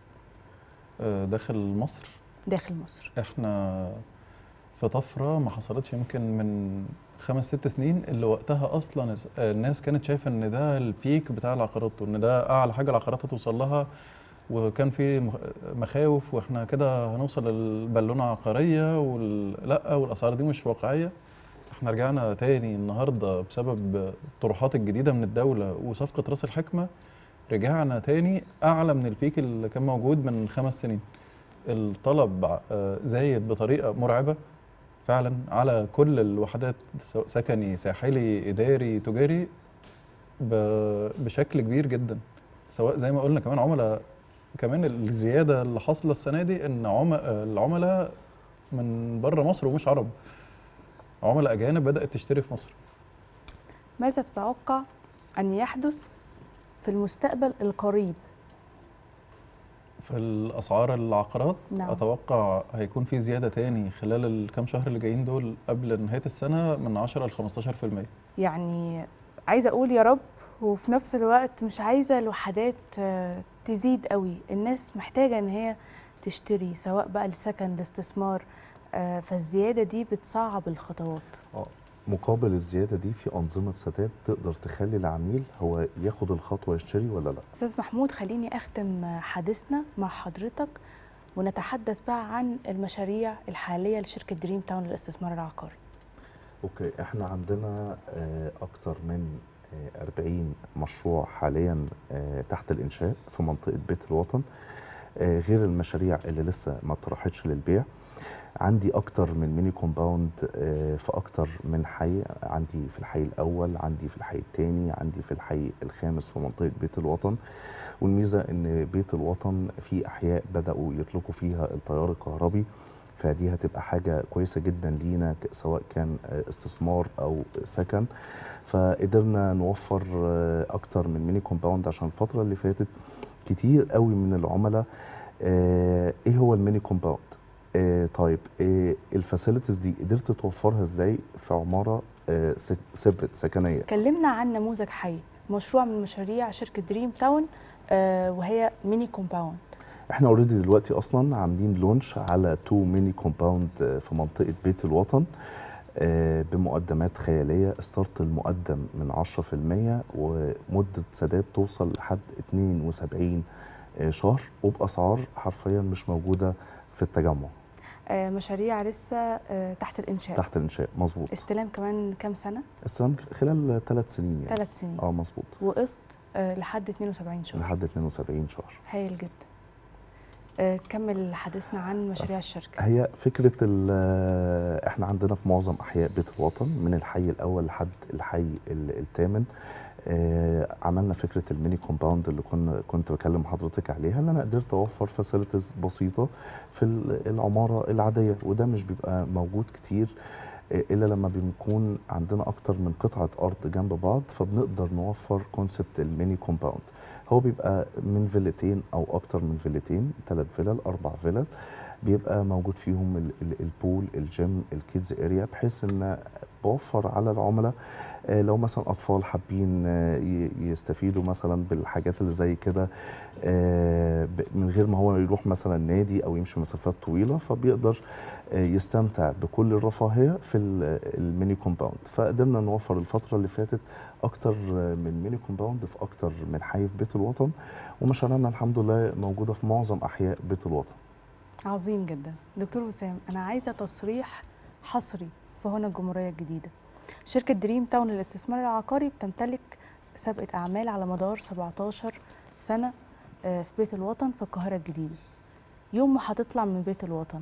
Speaker 3: آه، داخل مصر
Speaker 2: داخل مصر
Speaker 3: احنا في طفره ما حصلتش يمكن من خمس ست سنين اللي وقتها اصلا الناس كانت شايفه ان ده البيك بتاع العقارات وان ده اعلى حاجه العقارات هتوصل لها وكان في مخ- مخاوف واحنا كده هنوصل للبالونه عقاريه وال... لا والاسعار دي مش واقعيه احنا رجعنا تاني النهارده بسبب الطروحات الجديده من الدوله وصفقه راس الحكمه رجعنا تاني اعلى من البيك اللي كان موجود من خمس سنين الطلب آه، زايد بطريقه مرعبه فعلا على كل الوحدات سواء سكني ساحلي اداري تجاري ب- بشكل كبير جدا سواء زي ما قلنا كمان عملاء كمان الزياده اللي حاصله السنه دي ان عم- العملاء من بره مصر ومش عرب عملاء اجانب بدات تشتري في مصر
Speaker 2: ماذا تتوقع ان يحدث في المستقبل القريب
Speaker 3: في الاسعار العقارات
Speaker 2: نعم.
Speaker 3: اتوقع هيكون في زياده تاني خلال الكام شهر اللي جايين دول قبل نهايه السنه من 10 ل 15%
Speaker 2: يعني عايزه اقول يا رب وفي نفس الوقت مش عايزه الوحدات آه، تزيد قوي الناس محتاجه ان هي تشتري سواء بقى لسكن لاستثمار آه، فالزياده دي بتصعب الخطوات
Speaker 4: مقابل الزياده دي في انظمه سداد تقدر تخلي العميل هو ياخد الخطوه يشتري ولا لا
Speaker 2: استاذ محمود خليني اختم حديثنا مع حضرتك ونتحدث بقى عن المشاريع الحاليه لشركه دريم تاون للاستثمار العقاري
Speaker 4: اوكي احنا عندنا آه، اكتر من آه، 40 مشروع حاليا آه، تحت الانشاء في منطقه بيت الوطن آه، غير المشاريع اللي لسه ما اتطرحتش للبيع عندي اكتر من ميني كومباوند آه، في اكتر من حي عندي في الحي الاول عندي في الحي الثاني عندي في الحي الخامس في منطقه بيت الوطن والميزه ان بيت الوطن في احياء بداوا يطلقوا فيها التيار الكهربي فدي هتبقى حاجه كويسه جدا لينا ك- سواء كان آه، استثمار او سكن فقدرنا نوفر آه، اكتر من ميني كومباوند عشان الفتره اللي فاتت كتير قوي من العملاء آه، ايه هو الميني كومباوند آه، طيب آه، الفاسيلتيز دي قدرت توفرها ازاي في عماره آه، سك- سيبريت سكنيه
Speaker 2: كلمنا عن نموذج حي مشروع من مشاريع شركه دريم تاون آه، وهي ميني كومباوند
Speaker 4: احنا اوريدي دلوقتي اصلا عاملين لونش على تو ميني كومباوند في منطقه بيت الوطن آه، بمقدمات خياليه ستارت المقدم من 10% ومده سداد توصل لحد 72 آه، شهر وباسعار حرفيا مش موجوده في التجمع
Speaker 2: آه، مشاريع لسه آه، تحت الانشاء
Speaker 4: تحت الانشاء مظبوط
Speaker 2: استلام كمان كام سنه
Speaker 4: السلام خلال ثلاث سنين يعني
Speaker 2: ثلاث سنين
Speaker 4: اه مظبوط
Speaker 2: وقسط آه، لحد 72 شهر
Speaker 4: لحد 72 شهر
Speaker 2: هايل جدا آه، كمل حديثنا عن مشاريع
Speaker 4: بس.
Speaker 2: الشركه
Speaker 4: هي فكرة ال- احنا عندنا في معظم أحياء بيت الوطن من الحي الأول لحد الحي ال- الثامن آه، عملنا فكرة الميني كومباوند اللي كنا كنت بكلم حضرتك عليها ان انا قدرت اوفر فاسيلتيز بسيطة في ال- العمارة العادية وده مش بيبقى موجود كتير آه، الا لما بنكون عندنا اكتر من قطعة ارض جنب بعض فبنقدر نوفر كونسبت الميني كومباوند هو بيبقى من فيلتين او اكتر من فيلتين ثلاث فيلل اربع فيلل بيبقى موجود فيهم ال- ال- البول الجيم الكيدز اريا بحيث ان بوفر على العملاء آه، لو مثلا اطفال حابين آه، ي- يستفيدوا مثلا بالحاجات اللي زي كده آه، ب- من غير ما هو يروح مثلا نادي او يمشي مسافات طويله فبيقدر آه، يستمتع بكل الرفاهيه في ال- الميني كومباوند فقدرنا نوفر الفتره اللي فاتت اكتر آه، من ميني كومباوند في اكتر من حي في بيت الوطن ومشاريعنا الحمد لله موجوده في معظم احياء بيت الوطن
Speaker 2: عظيم جدا دكتور وسام انا عايزه تصريح حصري في هنا الجمهوريه الجديده شركه دريم تاون للاستثمار العقاري بتمتلك سابقه اعمال على مدار 17 سنه آه، في بيت الوطن في القاهره الجديده يوم ما هتطلع من بيت الوطن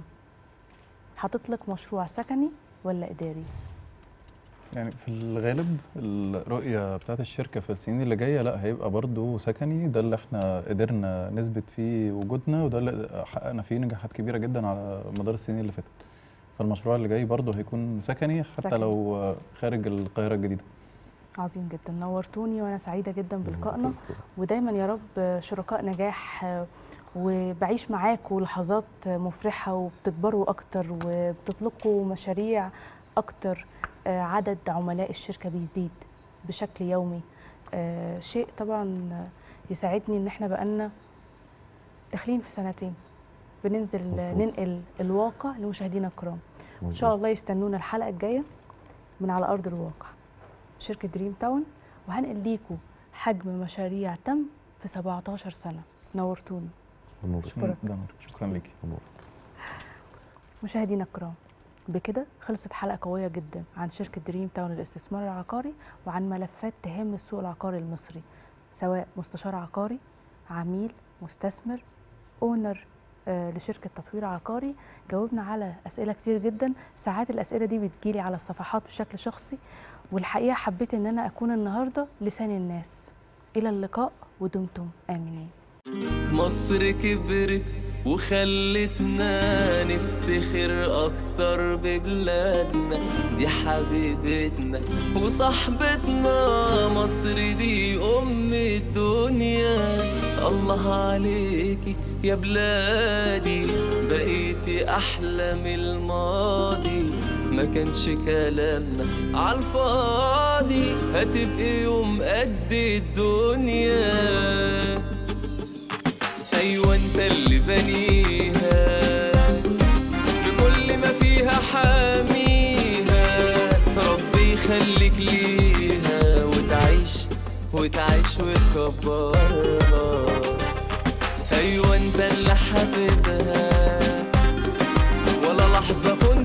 Speaker 2: هتطلق مشروع سكني ولا اداري
Speaker 3: يعني في الغالب الرؤية بتاعت الشركة في السنين اللي جاية لا هيبقى برضو سكني ده اللي احنا قدرنا نثبت فيه وجودنا وده اللي حققنا فيه نجاحات كبيرة جدا على مدار السنين اللي فاتت فالمشروع اللي جاي برضو هيكون سكني حتى
Speaker 2: سكني.
Speaker 3: لو خارج القاهرة الجديدة
Speaker 2: عظيم جدا نورتوني وانا سعيده جدا بلقائنا ودايما يا رب شركاء نجاح آه، وبعيش معاكم لحظات مفرحة وبتكبروا أكتر وبتطلقوا مشاريع أكتر آه، عدد عملاء الشركة بيزيد بشكل يومي آه، شيء طبعا يساعدني إن احنا بقالنا داخلين في سنتين بننزل
Speaker 4: مظبوط.
Speaker 2: ننقل الواقع لمشاهدينا الكرام إن شاء الله يستنونا الحلقة الجاية من على أرض الواقع شركة دريم تاون وهنقل ليكم حجم مشاريع تم في 17 سنة نورتوني
Speaker 4: الله
Speaker 2: أشكرك.
Speaker 3: ده نور. شكرا ليكي
Speaker 2: مشاهدينا الكرام بكده خلصت حلقة قوية جدا عن شركة دريم تاون للاستثمار العقاري وعن ملفات تهم السوق العقاري المصري سواء مستشار عقاري عميل مستثمر اونر آه، لشركة تطوير عقاري جاوبنا على أسئلة كتير جدا ساعات الأسئلة دي بتجيلي على الصفحات بشكل شخصي والحقيقة حبيت إن أنا أكون النهاردة لسان الناس إلى اللقاء ودمتم آمنين
Speaker 1: مصر كبرت وخلتنا نفتخر اكتر ببلادنا دي حبيبتنا وصاحبتنا مصر دي ام الدنيا الله عليكي يا بلادي بقيتي احلى من الماضي ما كانش كلامنا عالفاضي هتبقي يوم قد الدنيا ايوه انت اللي بنيها بكل ما فيها حاميها ربي يخليك ليها وتعيش وتعيش وتكبرها ايوه انت اللي حبيبها ولا لحظه كنت